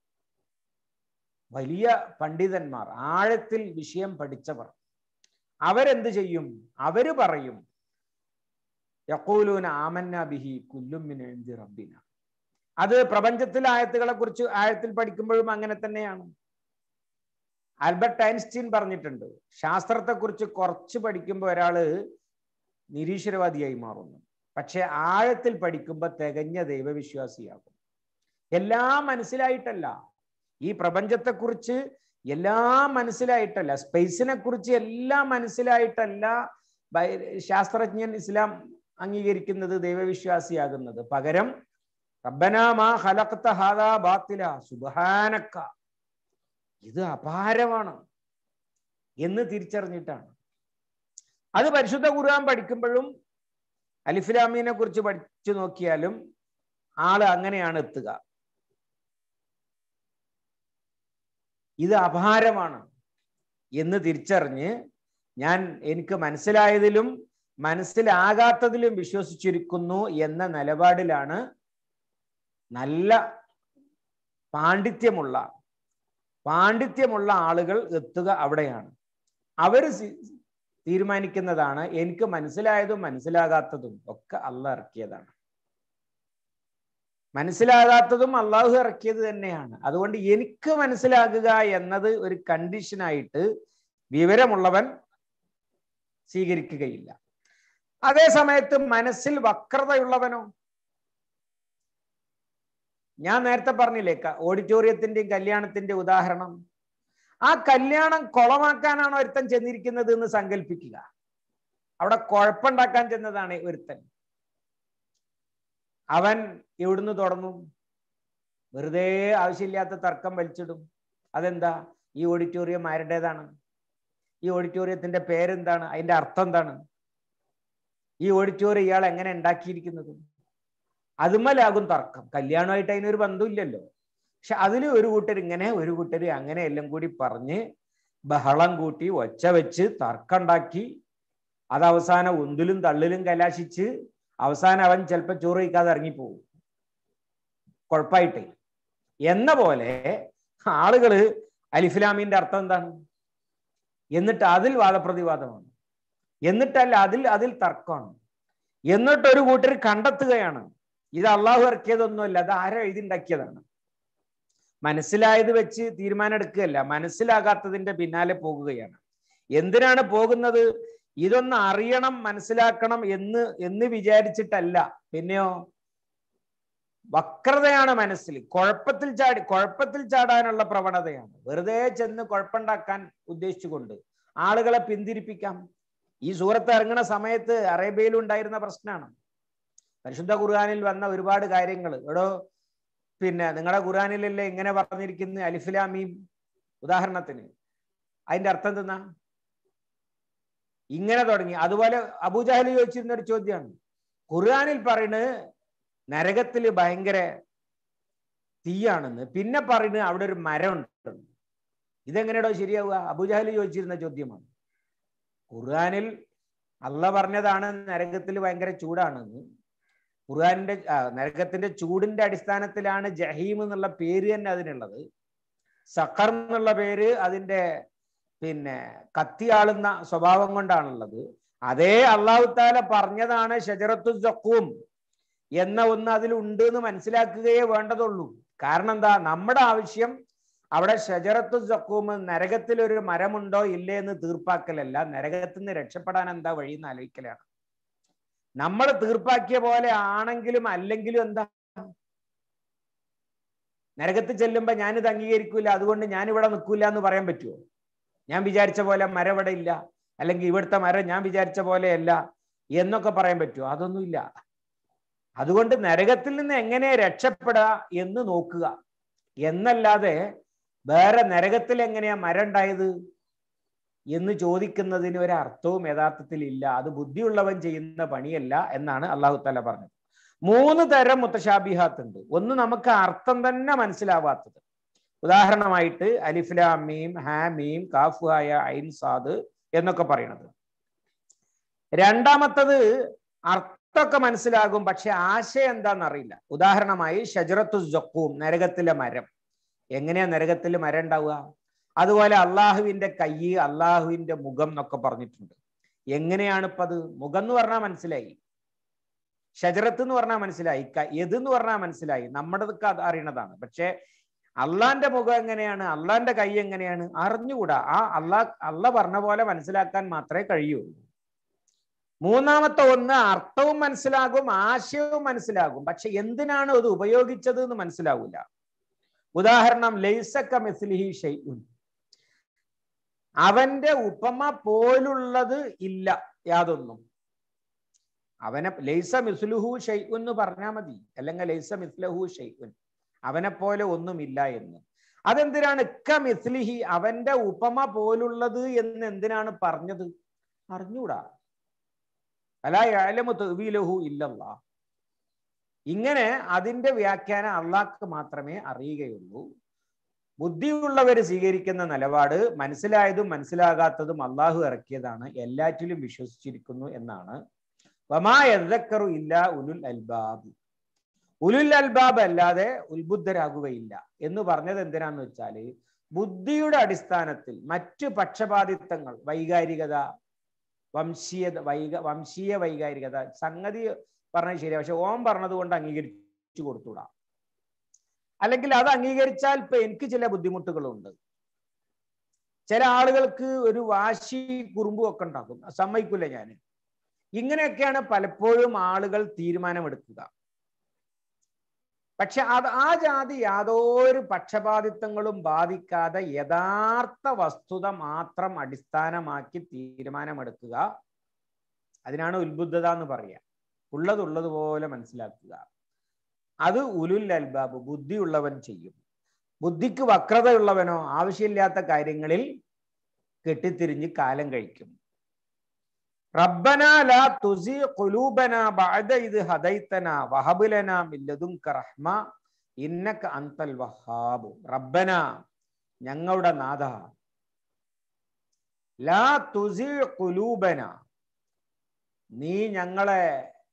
വലിയ പണ്ഡിതന്മാർ ആഴത്തിൽ വിഷയം പഠിച്ചവർ അവരെന്ത് ചെയ്യും അവര് പറയും യക്കൂലൂന ആമന്ന ബിഹി കുല്ലുമിൻ റബ്ബിന അത് പ്രപഞ്ചത്തിലെ ആയത്തുകളെ കുറിച്ച് ആഴത്തിൽ പഠിക്കുമ്പോഴും അങ്ങനെ തന്നെയാണ് ആൽബർട്ട് ഐൻസ്റ്റീൻ പറഞ്ഞിട്ടുണ്ട് ശാസ്ത്രത്തെക്കുറിച്ച് കുറച്ച് പഠിക്കുമ്പോൾ ഒരാള് നിരീശ്വരവാദിയായി മാറുന്നു പക്ഷെ ആഴത്തിൽ പഠിക്കുമ്പോൾ തികഞ്ഞ ദൈവവിശ്വാസിയാകും എല്ലാം മനസ്സിലായിട്ടല്ല ഈ പ്രപഞ്ചത്തെക്കുറിച്ച് എല്ലാം മനസ്സിലായിട്ടല്ല സ്പേസിനെ കുറിച്ച് എല്ലാം മനസ്സിലായിട്ടല്ല ശാസ്ത്രജ്ഞൻ ഇസ്ലാം അംഗീകരിക്കുന്നത് ദൈവവിശ്വാസിയാകുന്നത് പകരം റബ്ബനാമാ ഹലക്ത ഹാദാ ബാത്തില സുബഹാനക്ക ഇത് അപാരമാണ് എന്ന് തിരിച്ചറിഞ്ഞിട്ടാണ് അത് പരിശുദ്ധ ഖുർആൻ പഠിക്കുമ്പോഴും അലിഫിലാമീനെ കുറിച്ച് പഠിച്ചു നോക്കിയാലും ആള് അങ്ങനെയാണ് എത്തുക ഇത് അപാരമാണ് എന്ന് തിരിച്ചറിഞ്ഞ് ഞാൻ എനിക്ക് മനസ്സിലായതിലും മനസ്സിലാകാത്തതിലും വിശ്വസിച്ചിരിക്കുന്നു എന്ന നിലപാടിലാണ് നല്ല പാണ്ഡിത്യമുള്ള പാണ്ഡിത്യമുള്ള ആളുകൾ എത്തുക അവിടെയാണ് അവർ തീരുമാനിക്കുന്നതാണ് എനിക്ക് മനസ്സിലായതും മനസ്സിലാകാത്തതും ഒക്കെ അല്ല ഇറക്കിയതാണ് മനസ്സിലാകാത്തതും അള്ളാഹു ഇറക്കിയത് തന്നെയാണ് അതുകൊണ്ട് എനിക്ക് മനസ്സിലാകുക എന്നത് ഒരു കണ്ടീഷനായിട്ട് വിവരമുള്ളവൻ സ്വീകരിക്കുകയില്ല അതേ സമയത്ത് മനസ്സിൽ വക്രതയുള്ളവനോ ഞാൻ നേരത്തെ പറഞ്ഞില്ലേ ഓഡിറ്റോറിയത്തിന്റെയും കല്യാണത്തിന്റെ ഉദാഹരണം ആ കല്യാണം കുളമാക്കാനാണ് ഒരുത്തൻ ചെന്നിരിക്കുന്നത് എന്ന് സങ്കല്പിക്കുക അവിടെ കുഴപ്പമുണ്ടാക്കാൻ ചെന്നതാണ് ഒരുത്തൻ അവൻ എവിടുന്ന് തുടങ്ങും വെറുതെ ആവശ്യമില്ലാത്ത തർക്കം വലിച്ചിടും അതെന്താ ഈ ഓഡിറ്റോറിയം ആരുടേതാണ് ഈ ഓഡിറ്റോറിയത്തിന്റെ പേരെന്താണ് അതിന്റെ അർത്ഥം എന്താണ് ഈ ഓഡിറ്റോറിയം ഇയാൾ എങ്ങനെ ഉണ്ടാക്കിയിരിക്കുന്നത് അതുമലാകും തർക്കം കല്യാണമായിട്ട് അതിനൊരു ബന്ധമില്ലല്ലോ പക്ഷെ അതിൽ ഒരു കൂട്ടർ ഇങ്ങനെ ഒരു കൂട്ടർ അങ്ങനെ എല്ലാം കൂടി പറഞ്ഞ് ബഹളം കൂട്ടി ഒച്ച വെച്ച് തർക്കമുണ്ടാക്കി അത് അവസാനം ഉന്തിലും തള്ളിലും കലാശിച്ച് അവസാനം അവൻ ചിലപ്പോൾ ചോറ് കഴിക്കാതെ ഇറങ്ങിപ്പോവും കുഴപ്പമായിട്ടേ എന്ന പോലെ ആളുകള് അലിഫിലാമിന്റെ അർത്ഥം എന്താണ് എന്നിട്ട് അതിൽ വാദപ്രതിവാദമാണ് എന്നിട്ടല്ല അതിൽ അതിൽ തർക്കമാണ് എന്നിട്ട് ഒരു കൂട്ടർ കണ്ടെത്തുകയാണ് ഇത് അള്ളാഹു ഇറക്കിയതൊന്നുമല്ല അത് ആരോ എഴുതിണ്ടാക്കിയതാണ് മനസ്സിലായത് വെച്ച് തീരുമാനം എടുക്കുകയല്ല മനസ്സിലാകാത്തതിന്റെ പിന്നാലെ പോകുകയാണ് എന്തിനാണ് പോകുന്നത് ഇതൊന്ന് അറിയണം മനസ്സിലാക്കണം എന്ന് എന്ന് വിചാരിച്ചിട്ടല്ല പിന്നെയോ വക്രതയാണ് മനസ്സിൽ കുഴപ്പത്തിൽ ചാടി കുഴപ്പത്തിൽ ചാടാനുള്ള പ്രവണതയാണ് വെറുതെ ചെന്ന് കുഴപ്പമുണ്ടാക്കാൻ ഉദ്ദേശിച്ചുകൊണ്ട് ആളുകളെ പിന്തിരിപ്പിക്കാം ഈ സൂറത്ത് ഇറങ്ങുന്ന സമയത്ത് അറേബ്യയിൽ ഉണ്ടായിരുന്ന പ്രശ്നമാണ് പരിശുദ്ധ ഖുർആാനിൽ വന്ന ഒരുപാട് കാര്യങ്ങൾ എടോ പിന്നെ നിങ്ങളുടെ ഖുർആാനിലല്ലേ ഇങ്ങനെ പറഞ്ഞിരിക്കുന്ന അലിഫിലാമീം ഉദാഹരണത്തിന് അതിന്റെ അർത്ഥം എന്തെന്നാ ഇങ്ങനെ തുടങ്ങി അതുപോലെ അബൂജാഹൽ ചോദിച്ചിരുന്ന ഒരു ചോദ്യമാണ് ഖുർആാനിൽ പറയുന്നത് നരകത്തിൽ ഭയങ്കര തീയാണെന്ന് പിന്നെ പറയുന്നത് അവിടെ ഒരു മരം ഉണ്ടെന്ന് ഇതെങ്ങനെയാടോ ശരിയാവുക അബൂജാഹൽ ചോദിച്ചിരുന്ന ചോദ്യമാണ് ഖുർആാനിൽ അല്ല പറഞ്ഞതാണ് നരകത്തിൽ ഭയങ്കര ചൂടാണെന്ന് ഖുർആാനിന്റെ നരകത്തിന്റെ ചൂടിന്റെ അടിസ്ഥാനത്തിലാണ് ജഹീം എന്നുള്ള പേര് തന്നെ അതിനുള്ളത് സഖർ എന്നുള്ള പേര് അതിന്റെ പിന്നെ കത്തിയാളുന്ന സ്വഭാവം കൊണ്ടാണുള്ളത് അതേ അള്ളാഹു താല പറഞ്ഞതാണ് ഷജറത്തു ജക്കൂം എന്ന ഒന്ന് അതിലുണ്ട് എന്ന് മനസ്സിലാക്കുകയേ വേണ്ടതുള്ളൂ കാരണം എന്താ നമ്മുടെ ആവശ്യം അവിടെ ഷജറത്തു ജക്കൂം നരകത്തിൽ ഒരു മരമുണ്ടോ ഇല്ലേ എന്ന് തീർപ്പാക്കലല്ല നരകത്തിൽ നിന്ന് രക്ഷപ്പെടാൻ എന്താ വഴി എന്ന് ആലോചിക്കലാണ് നമ്മൾ തീർപ്പാക്കിയ പോലെ ആണെങ്കിലും അല്ലെങ്കിലും എന്താ നരകത്തിൽ ചെല്ലുമ്പോ ഞാനിത് അംഗീകരിക്കൂല അതുകൊണ്ട് ഞാൻ ഇവിടെ നിൽക്കൂല എന്ന് പറയാൻ പറ്റുമോ ഞാൻ വിചാരിച്ച പോലെ മരം ഇവിടെ ഇല്ല അല്ലെങ്കിൽ ഇവിടുത്തെ മരം ഞാൻ വിചാരിച്ച പോലെയല്ല എന്നൊക്കെ പറയാൻ പറ്റുമോ അതൊന്നുമില്ല അതുകൊണ്ട് നരകത്തിൽ നിന്ന് എങ്ങനെ രക്ഷപ്പെടുക എന്ന് നോക്കുക എന്നല്ലാതെ വേറെ നരകത്തിൽ എങ്ങനെയാ മരം ഉണ്ടായത് എന്ന് ചോദിക്കുന്നതിന് ഒരു അർത്ഥവും യഥാർത്ഥത്തിൽ ഇല്ല അത് ബുദ്ധിയുള്ളവൻ ചെയ്യുന്ന പണിയല്ല എന്നാണ് അള്ളാഹു തല പറഞ്ഞത് മൂന്ന് തരം മുത്തശാബിഹാത്ത് ഉണ്ട് ഒന്ന് നമുക്ക് അർത്ഥം തന്നെ മനസ്സിലാവാത്തത് ഉദാഹരണമായിട്ട് അലിഫ്ലാം മീം ഹാ മീം കാഫുഹായ ഐൻ സാദ് എന്നൊക്കെ പറയണത് രണ്ടാമത്തത് അർത്ഥമൊക്കെ മനസ്സിലാകും പക്ഷെ ആശയം എന്താണെന്നറിയില്ല ഉദാഹരണമായി ഷജറത്തു ജക്കൂം നരകത്തിലെ മരം എങ്ങനെയാ നരകത്തിൽ മരം ഉണ്ടാവുക അതുപോലെ അള്ളാഹുവിന്റെ കൈ അള്ളാഹുവിന്റെ മുഖം എന്നൊക്കെ പറഞ്ഞിട്ടുണ്ട് എങ്ങനെയാണ് ഇപ്പൊ അത് മുഖം എന്ന് പറഞ്ഞാൽ മനസ്സിലായി ഷജറത്ത് എന്ന് പറഞ്ഞാൽ മനസ്സിലായി എത് എന്ന് പറഞ്ഞാൽ മനസ്സിലായി നമ്മുടെതൊക്കെ അത് അറിയണതാണ് പക്ഷെ അള്ളാന്റെ മുഖം എങ്ങനെയാണ് അള്ളാന്റെ കൈ എങ്ങനെയാണ് അറിഞ്ഞുകൂടാ ആ അള്ളാഹ് അള്ള പറഞ്ഞ പോലെ മനസ്സിലാക്കാൻ മാത്രമേ കഴിയുള്ളൂ മൂന്നാമത്തെ ഒന്ന് അർത്ഥവും മനസ്സിലാകും ആശയവും മനസ്സിലാകും പക്ഷെ എന്തിനാണ് അത് ഉപയോഗിച്ചത് എന്ന് മനസ്സിലാവില്ല ഉദാഹരണം ലൈസക്ക മിസ്ലിഹി ഷെയ്ഉൻ അവന്റെ ഉപമ പോലുള്ളത് ഇല്ല യാതൊന്നും അവനെ ലൈസ മിസ്ലുഹു ഷെയ്ഉൻ എന്ന് പറഞ്ഞാൽ മതി അല്ലെങ്കിൽ ലൈസ മിസ്ലഹു ഷെയ്ഉൻ അവനെ പോലെ ഒന്നുമില്ല എന്ന് അതെന്തിനാണ് ഇക്ക മിസ്ലിഹി അവന്റെ ഉപമ പോലുള്ളത് എന്ന് എന്തിനാണ് പറഞ്ഞത് അറിഞ്ഞൂടാ അലായാലമു തെവീലഹു ഇല്ലല്ല ഇങ്ങനെ അതിന്റെ വ്യാഖ്യാനം അള്ളാഹ്ക്ക് മാത്രമേ അറിയുകയുള്ളൂ ബുദ്ധിയുള്ളവർ സ്വീകരിക്കുന്ന നിലപാട് മനസ്സിലായതും മനസ്സിലാകാത്തതും അള്ളാഹു ഇറക്കിയതാണ് എല്ലാറ്റിലും വിശ്വസിച്ചിരിക്കുന്നു എന്നാണ് വമാ യദ്ദക്കറു ഇല്ല ഉലുൽ അൽബാബ് ഉലുൽ അൽബാബ് അല്ലാതെ ഉത്ബുദ്ധരാകുകയില്ല എന്ന് പറഞ്ഞത് എന്തിനാന്ന് വെച്ചാല് ബുദ്ധിയുടെ അടിസ്ഥാനത്തിൽ മറ്റു പക്ഷപാതിത്വങ്ങൾ വൈകാരികത വംശീയ വൈക വംശീയ വൈകാരികത സംഗതി പറഞ്ഞത് ശരിയാ പക്ഷെ ഓം പറഞ്ഞത് കൊണ്ട് അംഗീകരിച്ചു കൊടുത്തൂടാ അല്ലെങ്കിൽ അത് അംഗീകരിച്ചാൽ ഇപ്പൊ എനിക്ക് ചില ബുദ്ധിമുട്ടുകളുണ്ട് ചില ആളുകൾക്ക് ഒരു വാശി കുറുമ്പും ഒക്കെ ഉണ്ടാക്കും സമ്മതിക്കില്ല ഞാൻ ഇങ്ങനെയൊക്കെയാണ് പലപ്പോഴും ആളുകൾ തീരുമാനമെടുക്കുക പക്ഷെ അത് ആ ജാതി യാതൊരു പക്ഷപാതിത്വങ്ങളും ബാധിക്കാതെ യഥാർത്ഥ വസ്തുത മാത്രം അടിസ്ഥാനമാക്കി തീരുമാനമെടുക്കുക അതിനാണ് ഉത്ബുദ്ധത എന്ന് പറയുക ഉള്ളതുള്ളതുപോലെ മനസ്സിലാക്കുക അത് ഉലുൽ അൽബാബ് ബുദ്ധിയുള്ളവൻ ചെയ്യും ബുദ്ധിക്ക് വക്രതയുള്ളവനോ ആവശ്യമില്ലാത്ത കാര്യങ്ങളിൽ കെട്ടിത്തിരിഞ്ഞ് കാലം കഴിക്കും റബ്ബന ലാ തുസി ഖുലൂബന ബഅദ ഇദ് ഹദൈതന വഹബ് ലനാ മിൻ ലദുൻക റഹ്മ ഇന്നക അൻതൽ വഹാബ് റബ്ബന ഞങ്ങളുടെ നാഥ ലാ തുസി ഖുലൂബന നീ ഞങ്ങളെ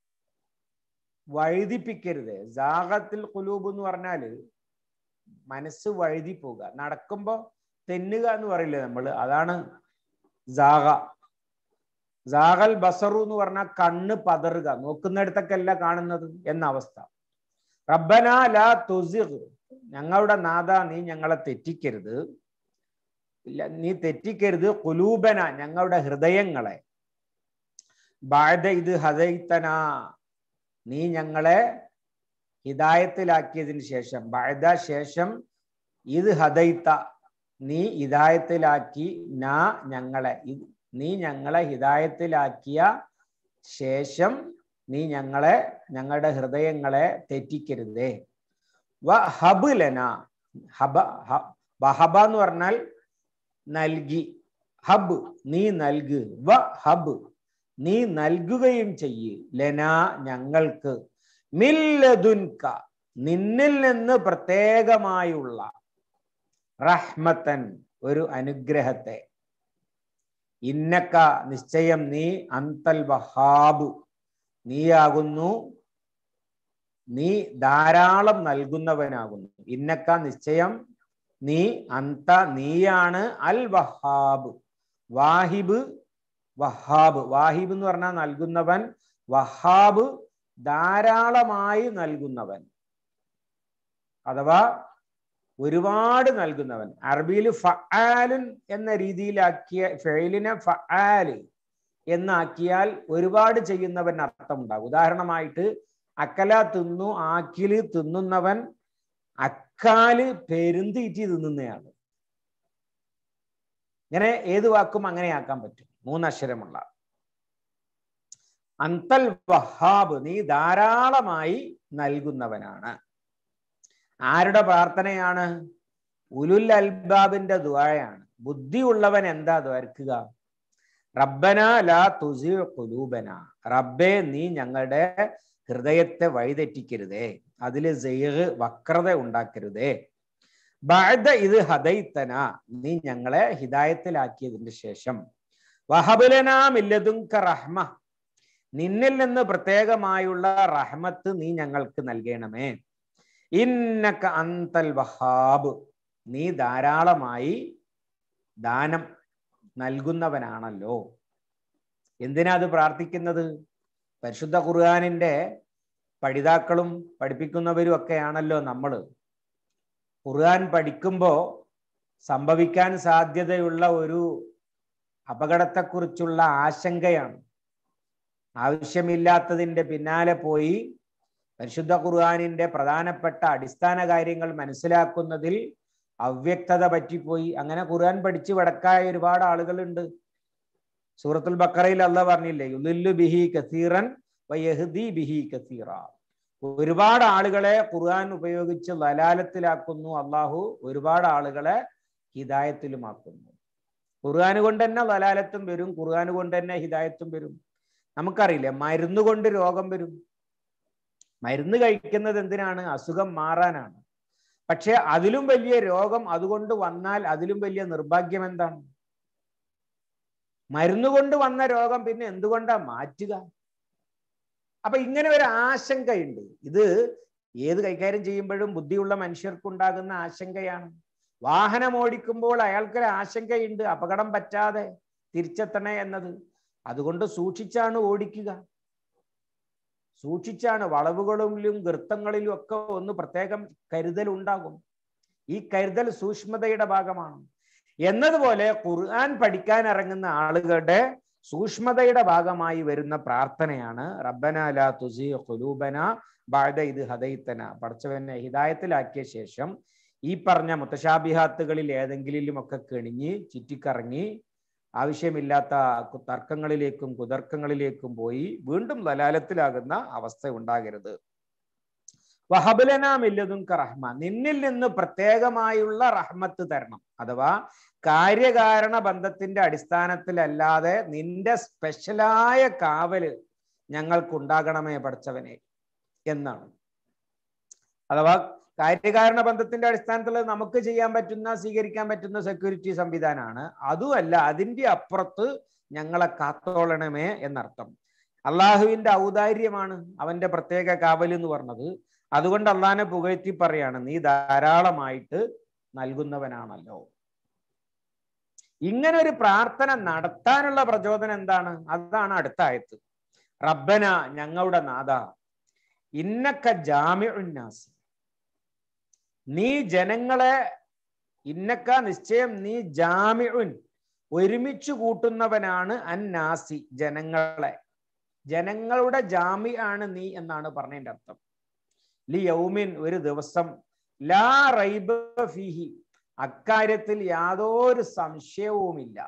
വഴുതിപ്പിക്കരുത് ജാഗത്തിൽ കുലൂബ് എന്ന് പറഞ്ഞാല് മനസ്സ് വഴുതി പോവുക നടക്കുമ്പോ തെന്നുക എന്ന് പറയില്ലേ നമ്മൾ അതാണ് ജാഗ ജാഗൽ ബസറു എന്ന് പറഞ്ഞാൽ കണ്ണ് പതറുക നോക്കുന്നിടത്തൊക്കെയല്ല കാണുന്നത് എന്ന അവസ്ഥ റബ്ബന ലാ തുസിഖ് ഞങ്ങളുടെ നാഥ നീ ഞങ്ങളെ തെറ്റിക്കരുത് ഇല്ല നീ തെറ്റിക്കരുത് കുലൂബന ഞങ്ങളുടെ ഹൃദയങ്ങളെ ബാധ ഇത് ഹദൈത്തന നീ ഞങ്ങളെ ഹിദായത്തിലാക്കിയതിന് ശേഷം ബാധ ശേഷം ഇത് ഹദൈത്ത നീ ഹിദായത്തിലാക്കി നാ ഞങ്ങളെ നീ ഞങ്ങളെ ഹിദായത്തിലാക്കിയ ശേഷം നീ ഞങ്ങളെ ഞങ്ങളുടെ ഹൃദയങ്ങളെ തെറ്റിക്കരുതേ വ ഹബ് ലന ഹബ വഹബ എന്ന് പറഞ്ഞാൽ നൽകി ഹബ് നീ നൽകു വ ഹബ് നീ നൽകുകയും ചെയ്യ് ലന ഞങ്ങൾക്ക് മില്ലതുൻക നിന്നിൽ നിന്ന് പ്രത്യേകമായുള്ള റഹ്മത്തൻ ഒരു അനുഗ്രഹത്തെ ഇന്നക്ക നിശ്ചയം നീ അന്തൽ വഹാബു നീയാകുന്നു നീ ധാരാളം നൽകുന്നവനാകുന്നു ഇന്നക്ക നിശ്ചയം നീ അന്ത നീയാണ് അൽ വഹാബ് വാഹിബ് വഹാബ് വാഹിബ് എന്ന് പറഞ്ഞാൽ നൽകുന്നവൻ വഹാബ് ധാരാളമായി നൽകുന്നവൻ അഥവാ ഒരുപാട് നൽകുന്നവൻ അറബിയിൽ ഫആലുൻ എന്ന രീതിയിലാക്കിയ ഫെയിലിനെ ഫആല് എന്നാക്കിയാൽ ഒരുപാട് ചെയ്യുന്നവൻ അർത്ഥമുണ്ടാകും ഉദാഹരണമായിട്ട് അക്കല തിന്നു ആക്കില് തിന്നുന്നവൻ അക്കാല് പെരുന്തീറ്റി തിന്നുന്നയാണ് ഇങ്ങനെ ഏത് വാക്കും അങ്ങനെയാക്കാൻ പറ്റും മൂന്നക്ഷരമുള്ള അന്തൽ വഹാബ് നീ ധാരാളമായി നൽകുന്നവനാണ് ആരുടെ പ്രാർത്ഥനയാണ് ഉലുൽ അൽബാബിന്റെ ദ്വായാണ് ബുദ്ധിയുള്ളവൻ എന്താ ദ്വാർക്കുക റബ്ബന ലാ തുസി കുലൂബന റബ്ബേ നീ ഞങ്ങളുടെ ഹൃദയത്തെ വഴിതെറ്റിക്കരുതേ അതില് സെയ്ഹ് വക്രത ഉണ്ടാക്കരുതേ ബാദ ഇത് ഹദൈത്തന നീ ഞങ്ങളെ ഹിദായത്തിലാക്കിയതിന് ശേഷം വഹബുലനാമില്ലതുങ്ക റഹ്മ നിന്നിൽ നിന്ന് പ്രത്യേകമായുള്ള റഹ്മത്ത് നീ ഞങ്ങൾക്ക് നൽകണമേ ഇന്നക്ക അന്തൽ വഹാബ് നീ ധാരാളമായി ദാനം നൽകുന്നവനാണല്ലോ എന്തിനാ അത് പ്രാർത്ഥിക്കുന്നത് പരിശുദ്ധ ഖുർആാനിന്റെ പഠിതാക്കളും പഠിപ്പിക്കുന്നവരും ഒക്കെയാണല്ലോ നമ്മൾ ഖുർആൻ പഠിക്കുമ്പോൾ സംഭവിക്കാൻ സാധ്യതയുള്ള ഒരു അപകടത്തെക്കുറിച്ചുള്ള ആശങ്കയാണ് ആവശ്യമില്ലാത്തതിൻ്റെ പിന്നാലെ പോയി പരിശുദ്ധ ഖുർആാനിന്റെ പ്രധാനപ്പെട്ട അടിസ്ഥാന കാര്യങ്ങൾ മനസ്സിലാക്കുന്നതിൽ അവ്യക്തത പറ്റിപ്പോയി അങ്ങനെ ഖുർആൻ പഠിച്ച് വടക്കായ ഒരുപാട് ആളുകളുണ്ട് സൂറത്തുൽ ബക്കറയിൽ അല്ല പറഞ്ഞില്ലേ യുലുല്ലു ബിഹി കസീറൻ വയഹ്ദി ബിഹി കസീറ ഒരുപാട് ആളുകളെ ഖുർആൻ ഉപയോഗിച്ച് ലലാലത്തിലാക്കുന്നു അള്ളാഹു ഒരുപാട് ആളുകളെ ഹിദായത്തിലുമാക്കുന്നു ഖുർആൻ കൊണ്ട് തന്നെ ലലാലത്തും വരും ഖുർആൻ കൊണ്ട് തന്നെ ഹിദായത്തും വരും നമുക്കറിയില്ലേ മരുന്ന് കൊണ്ട് രോഗം വരും മരുന്ന് കഴിക്കുന്നത് എന്തിനാണ് അസുഖം മാറാനാണ് പക്ഷെ അതിലും വലിയ രോഗം അതുകൊണ്ട് വന്നാൽ അതിലും വലിയ നിർഭാഗ്യം എന്താണ് മരുന്ന് കൊണ്ട് വന്ന രോഗം പിന്നെ എന്തുകൊണ്ടാ മാറ്റുക അപ്പൊ ഇങ്ങനെ ഒരു ആശങ്കയുണ്ട് ഇത് ഏത് കൈകാര്യം ചെയ്യുമ്പോഴും ബുദ്ധിയുള്ള മനുഷ്യർക്കുണ്ടാകുന്ന ആശങ്കയാണ് വാഹനം ഓടിക്കുമ്പോൾ അയാൾക്കൊരു ആശങ്കയുണ്ട് അപകടം പറ്റാതെ തിരിച്ചെത്തണേ എന്നത് അതുകൊണ്ട് സൂക്ഷിച്ചാണ് ഓടിക്കുക സൂക്ഷിച്ചാണ് വളവുകളിലും ഗർത്തങ്ങളിലും ഒക്കെ ഒന്ന് പ്രത്യേകം കരുതൽ ഉണ്ടാകും ഈ കരുതൽ സൂക്ഷ്മതയുടെ ഭാഗമാണ് എന്നതുപോലെ ഖുർആൻ പഠിക്കാൻ ഇറങ്ങുന്ന ആളുകളുടെ സൂക്ഷ്മതയുടെ ഭാഗമായി വരുന്ന പ്രാർത്ഥനയാണ് റബ്ബന ലാ തുസി ഖുലൂബന ബഅദ ഇത് ഹദൈത്തന പഠിച്ചവനെ ഹിദായത്തിലാക്കിയ ശേഷം ഈ പറഞ്ഞ മുത്തശാബിഹാത്തുകളിൽ ഏതെങ്കിലും ഒക്കെ കെണിഞ്ഞ് ചുറ്റിക്കറങ്ങി ആവശ്യമില്ലാത്ത തർക്കങ്ങളിലേക്കും കുതർക്കങ്ങളിലേക്കും പോയി വീണ്ടും ലലാലത്തിലാകുന്ന അവസ്ഥ ഉണ്ടാകരുത് വഹബുലനാമില്ലതും റഹ്മ നിന്നിൽ നിന്ന് പ്രത്യേകമായുള്ള റഹ്മത്ത് തരണം അഥവാ കാര്യകാരണ ബന്ധത്തിന്റെ അടിസ്ഥാനത്തിലല്ലാതെ നിന്റെ സ്പെഷ്യലായ കാവല് ഞങ്ങൾക്കുണ്ടാകണമേ പഠിച്ചവനെ എന്നാണ് അഥവാ കാര്യകാരണ ബന്ധത്തിന്റെ അടിസ്ഥാനത്തിൽ നമുക്ക് ചെയ്യാൻ പറ്റുന്ന സ്വീകരിക്കാൻ പറ്റുന്ന സെക്യൂരിറ്റി സംവിധാനമാണ് അതുമല്ല അതിന്റെ അപ്പുറത്ത് ഞങ്ങളെ കാത്തോളണമേ എന്നർത്ഥം അള്ളാഹുവിന്റെ ഔദാര്യമാണ് അവന്റെ പ്രത്യേക കാവൽ എന്ന് പറഞ്ഞത് അതുകൊണ്ട് അള്ളാഹിനെ പുകഴ്ത്തി പറയാണ് നീ ധാരാളമായിട്ട് നൽകുന്നവനാണല്ലോ ഇങ്ങനെ ഒരു പ്രാർത്ഥന നടത്താനുള്ള പ്രചോദനം എന്താണ് അതാണ് അടുത്ത ആയത്ത് റബ്ബന ഞങ്ങളുടെ നാഥ ഇന്നക്ക ജാമ്യുന്നാസ് നീ ജനങ്ങളെ ഇന്നക്ക നിശ്ചയം നീ ജാമ്യുൻ ഒരുമിച്ച് കൂട്ടുന്നവനാണ് അന്നാസി ജനങ്ങളെ ജനങ്ങളുടെ ജാമി ആണ് നീ എന്നാണ് പറഞ്ഞതിന്റെ അർത്ഥം ലി യൗമിൻ ഒരു ദിവസം ലാ റൈബ ഫീഹി അക്കാര്യത്തിൽ യാതൊരു സംശയവുമില്ല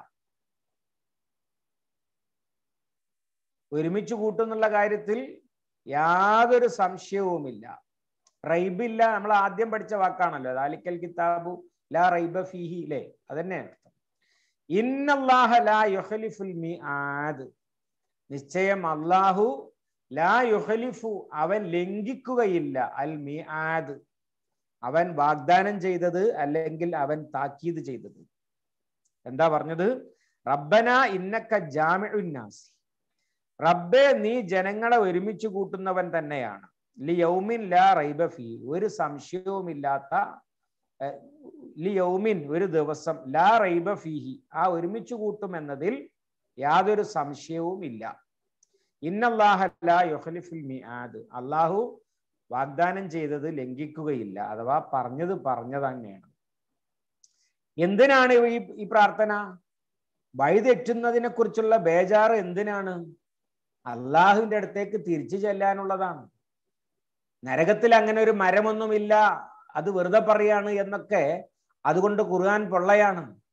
ഒരുമിച്ച് കൂട്ടുന്നുള്ള കാര്യത്തിൽ യാതൊരു സംശയവുമില്ല റൈബില്ല നമ്മൾ ആദ്യം പഠിച്ച വാക്കാണല്ലോ ദാലിക്കൽ കിതാബു ലാ റൈബ ഫീഹി അല്ലേ അതന്നെ അർത്ഥം ഇന്നല്ലാഹ ലാ യുഖലിഫുൽ മിആദ് നിശ്ചയം അള്ളാഹു ലാ യുഖലിഫു അവൻ ലംഘിക്കുകയില്ല അൽ മിആദ് അവൻ വാഗ്ദാനം ചെയ്തത് അല്ലെങ്കിൽ അവൻ താക്കീത് ചെയ്തത് എന്താ പറഞ്ഞത് റബ്ബന ഇന്നക്ക ജാമിഉന്നാസി റബ്ബെ നീ ജനങ്ങളെ ഒരുമിച്ച് കൂട്ടുന്നവൻ തന്നെയാണ് ലി യൗമിൻ ലാ റൈബ ഫീ ഒരു സംശയവുമില്ലാത്ത ലി യൗമിൻ ഒരു ദിവസം ലാ റൈബ ഫീഹി ആ ഒരുമിച്ച് കൂട്ടും എന്നതിൽ യാതൊരു സംശയവും ഇല്ല ഇന്നല്ലാഹ ലാ യുഖലിഫുൽ മിആദ് അള്ളാഹു വാഗ്ദാനം ചെയ്തത് ലംഘിക്കുകയില്ല അഥവാ പറഞ്ഞത് പറഞ്ഞത് തന്നെയാണ് എന്തിനാണ് ഈ ഈ പ്രാർത്ഥന വഴിതെറ്റുന്നതിനെ കുറിച്ചുള്ള ബേജാറ് എന്തിനാണ് അള്ളാഹുവിന്റെ അടുത്തേക്ക് തിരിച്ചു ചെല്ലാനുള്ളതാണ് നരകത്തിൽ അങ്ങനെ ഒരു മരമൊന്നുമില്ല അത് വെറുതെ പറയാണ് എന്നൊക്കെ അതുകൊണ്ട് ഖുർആൻ പൊള്ളയാണ്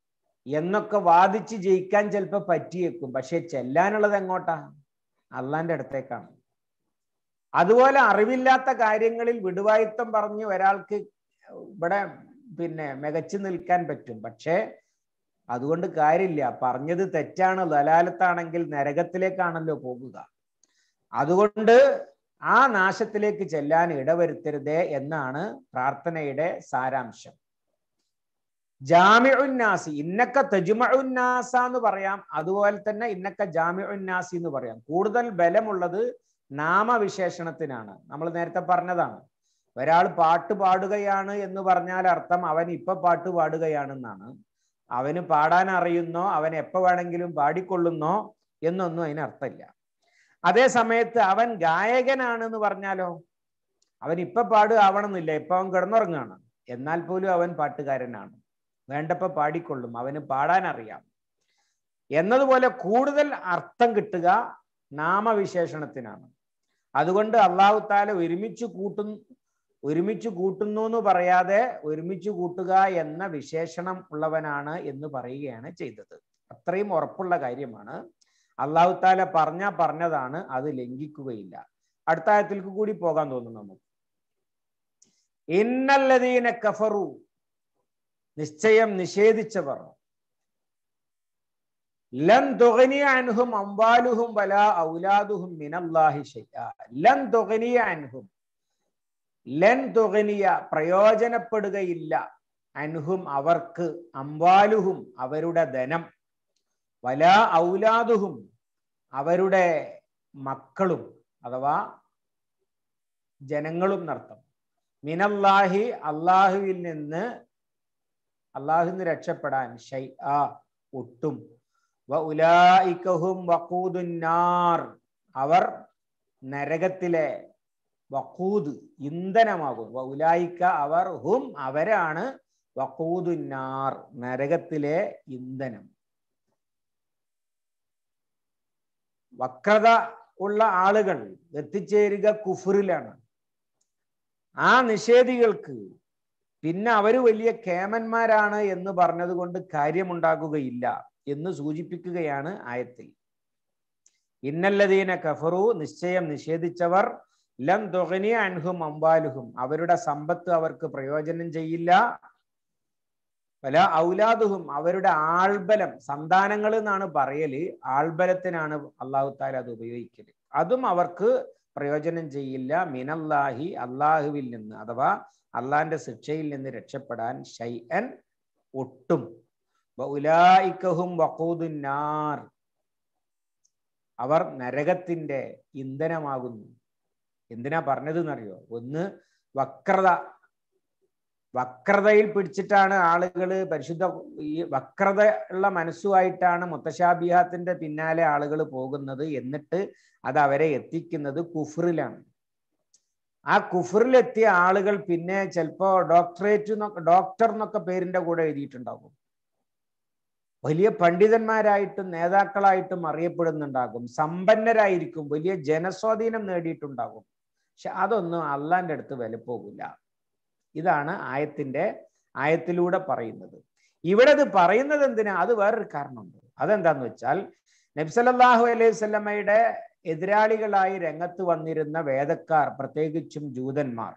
എന്നൊക്കെ വാദിച്ച് ജയിക്കാൻ ചിലപ്പോൾ പറ്റിയേക്കും പക്ഷെ ചെല്ലാനുള്ളത് എങ്ങോട്ടാ അള്ളാന്റെ അടുത്തേക്കാണ് അതുപോലെ അറിവില്ലാത്ത കാര്യങ്ങളിൽ വിടുവായുത്തം പറഞ്ഞ് ഒരാൾക്ക് ഇവിടെ പിന്നെ മികച്ചു നിൽക്കാൻ പറ്റും പക്ഷേ അതുകൊണ്ട് കാര്യമില്ല പറഞ്ഞത് തെറ്റാണ് ലലാലത്താണെങ്കിൽ നരകത്തിലേക്കാണല്ലോ പോകുക അതുകൊണ്ട് ആ നാശത്തിലേക്ക് ചെല്ലാൻ ഇടവരുത്തരുതേ എന്നാണ് പ്രാർത്ഥനയുടെ സാരാംശം ജാമിഉന്നാസി ഇന്നക്ക തജുമഉന്നാസ എന്ന് പറയാം അതുപോലെ തന്നെ ഇന്നക്ക ജാമിഉന്നാസി എന്ന് പറയാം കൂടുതൽ ബലമുള്ളത് നാമവിശേഷണത്തിനാണ് നമ്മൾ നേരത്തെ പറഞ്ഞതാണ് ഒരാൾ പാട്ട് പാടുകയാണ് എന്ന് പറഞ്ഞാൽ അർത്ഥം അവൻ ഇപ്പൊ പാട്ട് പാടുകയാണെന്നാണ് അവന് പാടാൻ അറിയുന്നോ അവൻ എപ്പോ വേണമെങ്കിലും പാടിക്കൊള്ളുന്നോ എന്നൊന്നും അതിന് അർത്ഥമില്ല അതേ സമയത്ത് അവൻ ഗായകനാണെന്ന് പറഞ്ഞാലോ അവൻ ഇപ്പൊ പാടുക ആവണമെന്നില്ല ഇപ്പൊ അവൻ കിടന്നുറങ്ങുകയാണ് എന്നാൽ പോലും അവൻ പാട്ടുകാരനാണ് വേണ്ടപ്പോ പാടിക്കൊള്ളും അവന് പാടാൻ അറിയാം എന്നതുപോലെ കൂടുതൽ അർത്ഥം കിട്ടുക നാമവിശേഷണത്തിനാണ് അതുകൊണ്ട് അള്ളാഹു താല ഒരുമിച്ച് കൂട്ടും ഒരുമിച്ച് കൂട്ടുന്നു എന്ന് പറയാതെ ഒരുമിച്ച് കൂട്ടുക എന്ന വിശേഷണം ഉള്ളവനാണ് എന്ന് പറയുകയാണ് ചെയ്തത് അത്രയും ഉറപ്പുള്ള കാര്യമാണ് അള്ളാഹു താല പറഞ്ഞ പറഞ്ഞതാണ് അത് ലംഘിക്കുകയില്ല അടുത്ത ആയത്തിലേക്ക് കൂടി പോകാൻ തോന്നുന്നു നമുക്ക് ഇന്നല്ലതീന കഫറു നിശ്ചയം നിഷേധിച്ചവർ ലൻ തുകനിയ അൻഹും അംവാലുഹും വല ഔലാദുഹും മിനല്ലാഹി ഷൈഅ ലൻ തുകനിയ അൻഹും ലൻ തുകനിയ പ്രയോജനപ്പെടുകയില്ല അൻഹും അവർക്ക് അംവാലുഹും അവരുടെ ധനം വല ഔലാദുഹും അവരുടെ മക്കളും അഥവാ ജനങ്ങളും നർത്ഥം മിനല്ലാഹി അള്ളാഹുവിൽ നിന്ന് അള്ളാഹുന്ന് രക്ഷപ്പെടാൻ ഷൈ ആ ഒട്ടും ഉലായിക്കഹും വക്കൂദുന്നാർ അവർ നരകത്തിലെ വക്കൂദ് ഇന്ധനമാകും ഉലായിക്ക അവർ ഹും അവരാണ് വക്കൂദുന്നാർ നരകത്തിലെ ഇന്ധനം വക്രത ഉള്ള ആളുകൾ എത്തിച്ചേരുക കുഫറിലാണ് ആ നിഷേധികൾക്ക് പിന്നെ അവര് വലിയ കേമന്മാരാണ് എന്ന് പറഞ്ഞതുകൊണ്ട് കാര്യമുണ്ടാകുകയില്ല എന്ന് സൂചിപ്പിക്കുകയാണ് ആയത്തിൽ ഇന്നല്ലതീന കഫറു നിശ്ചയം നിഷേധിച്ചവർ ലം തൊഹനിയ അൻഹും അംബാലുഹും അവരുടെ സമ്പത്ത് അവർക്ക് പ്രയോജനം ചെയ്യില്ല പല ഔലാദുഹും അവരുടെ ആൾബലം സന്താനങ്ങൾ എന്നാണ് പറയല് ആൾബലത്തിനാണ് അള്ളാഹു താല അത് ഉപയോഗിക്കല് അതും അവർക്ക് പ്രയോജനം ചെയ്യില്ല മിനല്ലാഹി അള്ളാഹുവിൽ നിന്ന് അഥവാ അള്ളാഹിന്റെ ശിക്ഷയിൽ നിന്ന് രക്ഷപ്പെടാൻ ഷൈഅൻ ഒട്ടും ഉലായിക്കഹും വക്കൂദുന്നാർ അവർ നരകത്തിന്റെ ഇന്ധനമാകുന്നു എന്തിനാ പറഞ്ഞത് എന്നറിയോ ഒന്ന് വക്രത വക്രതയിൽ പിടിച്ചിട്ടാണ് ആളുകൾ പരിശുദ്ധ ഈ വക്രത ഉള്ള മനസ്സുമായിട്ടാണ് മുത്തശാബിഹാത്തിന്റെ പിന്നാലെ ആളുകൾ പോകുന്നത് എന്നിട്ട് അത് അവരെ എത്തിക്കുന്നത് കുഫറിലാണ് ആ കുഫറിലെത്തിയ ആളുകൾ പിന്നെ ചിലപ്പോ ഡോക്ടറേറ്റ് ഡോക്ടർ എന്നൊക്കെ പേരിന്റെ കൂടെ എഴുതിയിട്ടുണ്ടാകും വലിയ പണ്ഡിതന്മാരായിട്ടും നേതാക്കളായിട്ടും അറിയപ്പെടുന്നുണ്ടാകും സമ്പന്നരായിരിക്കും വലിയ ജനസ്വാധീനം നേടിയിട്ടുണ്ടാകും പക്ഷെ അതൊന്നും അള്ളാന്റെ അടുത്ത് വില പോകില്ല ഇതാണ് ആയത്തിന്റെ ആയത്തിലൂടെ പറയുന്നത് ഇവിടെ അത് പറയുന്നത് എന്തിനാ അത് വേറൊരു കാരണമുണ്ട് അതെന്താന്ന് വെച്ചാൽ നബ്സലല്ലാഹു അലൈഹി സ്വല്ലമ്മയുടെ എതിരാളികളായി രംഗത്ത് വന്നിരുന്ന വേദക്കാർ പ്രത്യേകിച്ചും ജൂതന്മാർ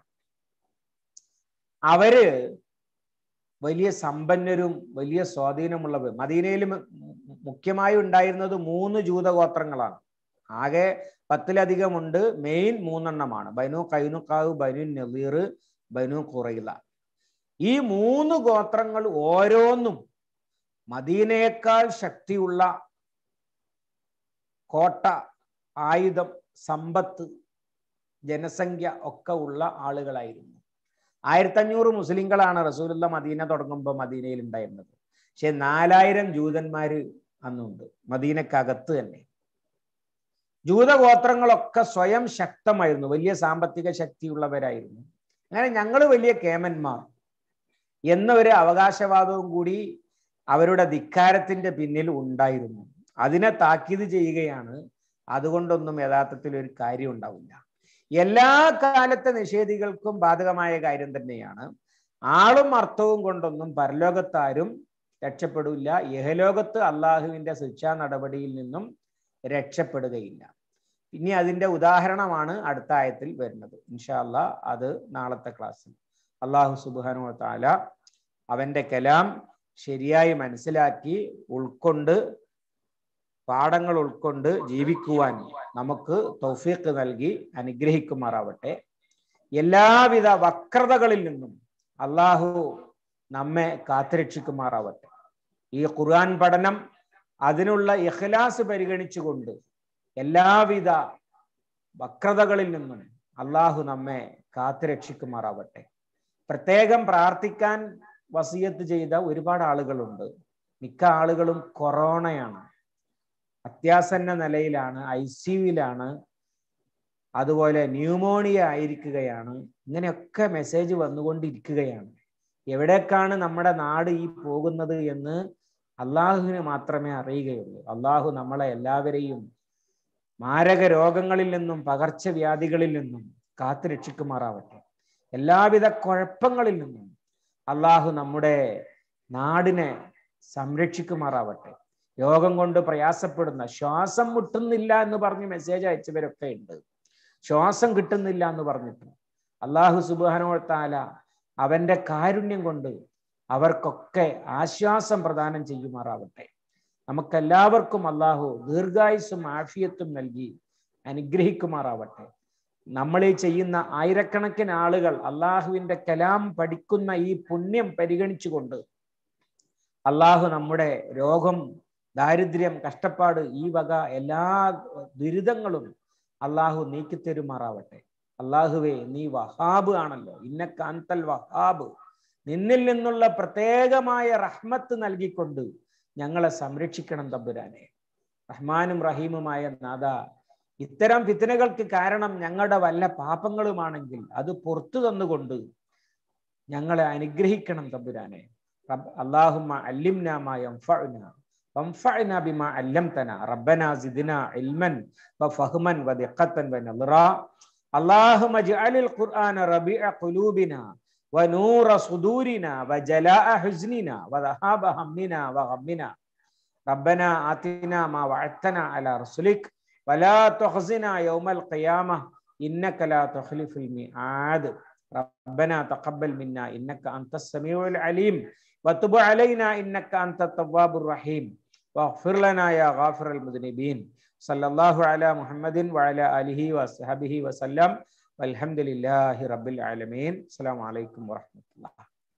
അവര് വലിയ സമ്പന്നരും വലിയ സ്വാധീനമുള്ളവർ മദീനയിൽ മുഖ്യമായി ഉണ്ടായിരുന്നത് മൂന്ന് ജൂതഗോത്രങ്ങളാണ് ആകെ പത്തിലധികം ഉണ്ട് മെയിൻ മൂന്നെണ്ണമാണ് ബനു കൈനുക്കാവ് ബനു നദീർ ബനു കുറയില ഈ മൂന്ന് ഗോത്രങ്ങൾ ഓരോന്നും മദീനയേക്കാൾ ശക്തിയുള്ള കോട്ട ആയുധം സമ്പത്ത് ജനസംഖ്യ ഒക്കെ ഉള്ള ആളുകളായിരുന്നു ആയിരത്തഞ്ഞൂറ് മുസ്ലിങ്ങളാണ് റസൂലുള്ള മദീന തുടങ്ങുമ്പോൾ മദീനയിൽ ഉണ്ടായിരുന്നത് പക്ഷെ നാലായിരം ജൂതന്മാര് അന്നുണ്ട് മദീനക്കകത്ത് തന്നെ ജൂതഗോത്രങ്ങളൊക്കെ സ്വയം ശക്തമായിരുന്നു വലിയ സാമ്പത്തിക ശക്തിയുള്ളവരായിരുന്നു അങ്ങനെ ഞങ്ങൾ വലിയ കേമന്മാർ എന്നൊരു അവകാശവാദവും കൂടി അവരുടെ ധിക്കാരത്തിന്റെ പിന്നിൽ ഉണ്ടായിരുന്നു അതിനെ താക്കീത് ചെയ്യുകയാണ് അതുകൊണ്ടൊന്നും യഥാർത്ഥത്തിൽ ഒരു കാര്യം ഉണ്ടാവില്ല എല്ലാ കാലത്തെ നിഷേധികൾക്കും ബാധകമായ കാര്യം തന്നെയാണ് ആളും അർത്ഥവും കൊണ്ടൊന്നും പരലോകത്താരും രക്ഷപ്പെടില്ല ഇഹലോകത്ത് അള്ളാഹുവിന്റെ ശിക്ഷാ നടപടിയിൽ നിന്നും രക്ഷപ്പെടുകയില്ല ഇനി അതിന്റെ ഉദാഹരണമാണ് അടുത്ത ആയത്തിൽ വരുന്നത് ഇൻഷാല്ല അത് നാളത്തെ ക്ലാസ്സിൽ അള്ളാഹു സുബാനു താല അവന്റെ കലാം ശരിയായി മനസ്സിലാക്കി ഉൾക്കൊണ്ട് പാഠങ്ങൾ ഉൾക്കൊണ്ട് ജീവിക്കുവാൻ നമുക്ക് തൗഫീഖ് നൽകി അനുഗ്രഹിക്കുമാറാവട്ടെ എല്ലാവിധ വക്രതകളിൽ നിന്നും അള്ളാഹു നമ്മെ കാത്തുരക്ഷിക്കുമാറാവട്ടെ ഈ ഖുർആൻ പഠനം അതിനുള്ള ഇഖ്ലാസ് പരിഗണിച്ചുകൊണ്ട് എല്ലാവിധ വക്രതകളിൽ നിന്നും അള്ളാഹു നമ്മെ കാത്തുരക്ഷിക്കുമാറാവട്ടെ പ്രത്യേകം പ്രാർത്ഥിക്കാൻ വസിയത്ത് ചെയ്ത ഒരുപാട് ആളുകളുണ്ട് മിക്ക ആളുകളും കൊറോണയാണ് അത്യാസന്ന നിലയിലാണ് ഐ സിയുവിലാണ് അതുപോലെ ന്യൂമോണിയ ആയിരിക്കുകയാണ് ഇങ്ങനെയൊക്കെ മെസ്സേജ് വന്നുകൊണ്ടിരിക്കുകയാണ് എവിടേക്കാണ് നമ്മുടെ നാട് ഈ പോകുന്നത് എന്ന് അള്ളാഹുവിന് മാത്രമേ അറിയുകയുള്ളൂ അള്ളാഹു നമ്മളെ എല്ലാവരെയും മാരക രോഗങ്ങളിൽ നിന്നും പകർച്ചവ്യാധികളിൽ നിന്നും കാത്തു രക്ഷിക്കുമാറാവട്ടെ എല്ലാവിധ കുഴപ്പങ്ങളിൽ നിന്നും അള്ളാഹു നമ്മുടെ നാടിനെ സംരക്ഷിക്കുമാറാവട്ടെ രോഗം കൊണ്ട് പ്രയാസപ്പെടുന്ന ശ്വാസം മുട്ടുന്നില്ല എന്ന് പറഞ്ഞ് മെസ്സേജ് അയച്ചവരൊക്കെ ഉണ്ട് ശ്വാസം കിട്ടുന്നില്ല എന്ന് പറഞ്ഞിട്ട് അള്ളാഹു സുബാനോത്താല അവന്റെ കാരുണ്യം കൊണ്ട് അവർക്കൊക്കെ ആശ്വാസം പ്രദാനം ചെയ്യുമാറാവട്ടെ നമുക്കെല്ലാവർക്കും അള്ളാഹു ദീർഘായുസും ആഫിയത്തും നൽകി അനുഗ്രഹിക്കുമാറാവട്ടെ നമ്മൾ ഈ ചെയ്യുന്ന ആയിരക്കണക്കിന് ആളുകൾ അള്ളാഹുവിന്റെ കലാം പഠിക്കുന്ന ഈ പുണ്യം പരിഗണിച്ചുകൊണ്ട് അള്ളാഹു നമ്മുടെ രോഗം ദാരിദ്ര്യം കഷ്ടപ്പാട് ഈ വക എല്ലാ ദുരിതങ്ങളും അള്ളാഹു നീക്കിത്തരുമാറാവട്ടെ അള്ളാഹുവേ നീ വഹാബ് ആണല്ലോ ഇന്നക്ക അന്തൽ വഹാബ് നിന്നിൽ നിന്നുള്ള പ്രത്യേകമായ റഹ്മത്ത് നൽകിക്കൊണ്ട് ഞങ്ങളെ സംരക്ഷിക്കണം തമ്പുരാനെ റഹ്മാനും റഹീമുമായ നാഥ ഇത്തരം ഫിത്തനകൾക്ക് കാരണം ഞങ്ങളുടെ വല്ല പാപങ്ങളുമാണെങ്കിൽ അത് പുറത്തു തന്നുകൊണ്ട് ഞങ്ങളെ അനുഗ്രഹിക്കണം തമ്പുരാനെ അള്ളാഹുമ്മ അല്ലിംനാമ യംഫഅന وانفعنا بما علمتنا ربنا زدنا علما وفهما ودقة ونظرا اللهم اجعل القرآن ربيع قلوبنا ونور صدورنا وجلاء حزننا وذهاب همنا وغمنا ربنا آتنا ما وعدتنا على رسلك ولا تخزنا يوم القيامة إنك لا تخلف الميعاد ربنا تقبل منا إنك أنت السميع العليم وتب علينا إنك أنت التواب الرحيم واغفر لنا يا غافر المذنبين صلى الله على محمد وعلى آله وصحبه وسلم والحمد لله رب العالمين السلام عليكم ورحمة الله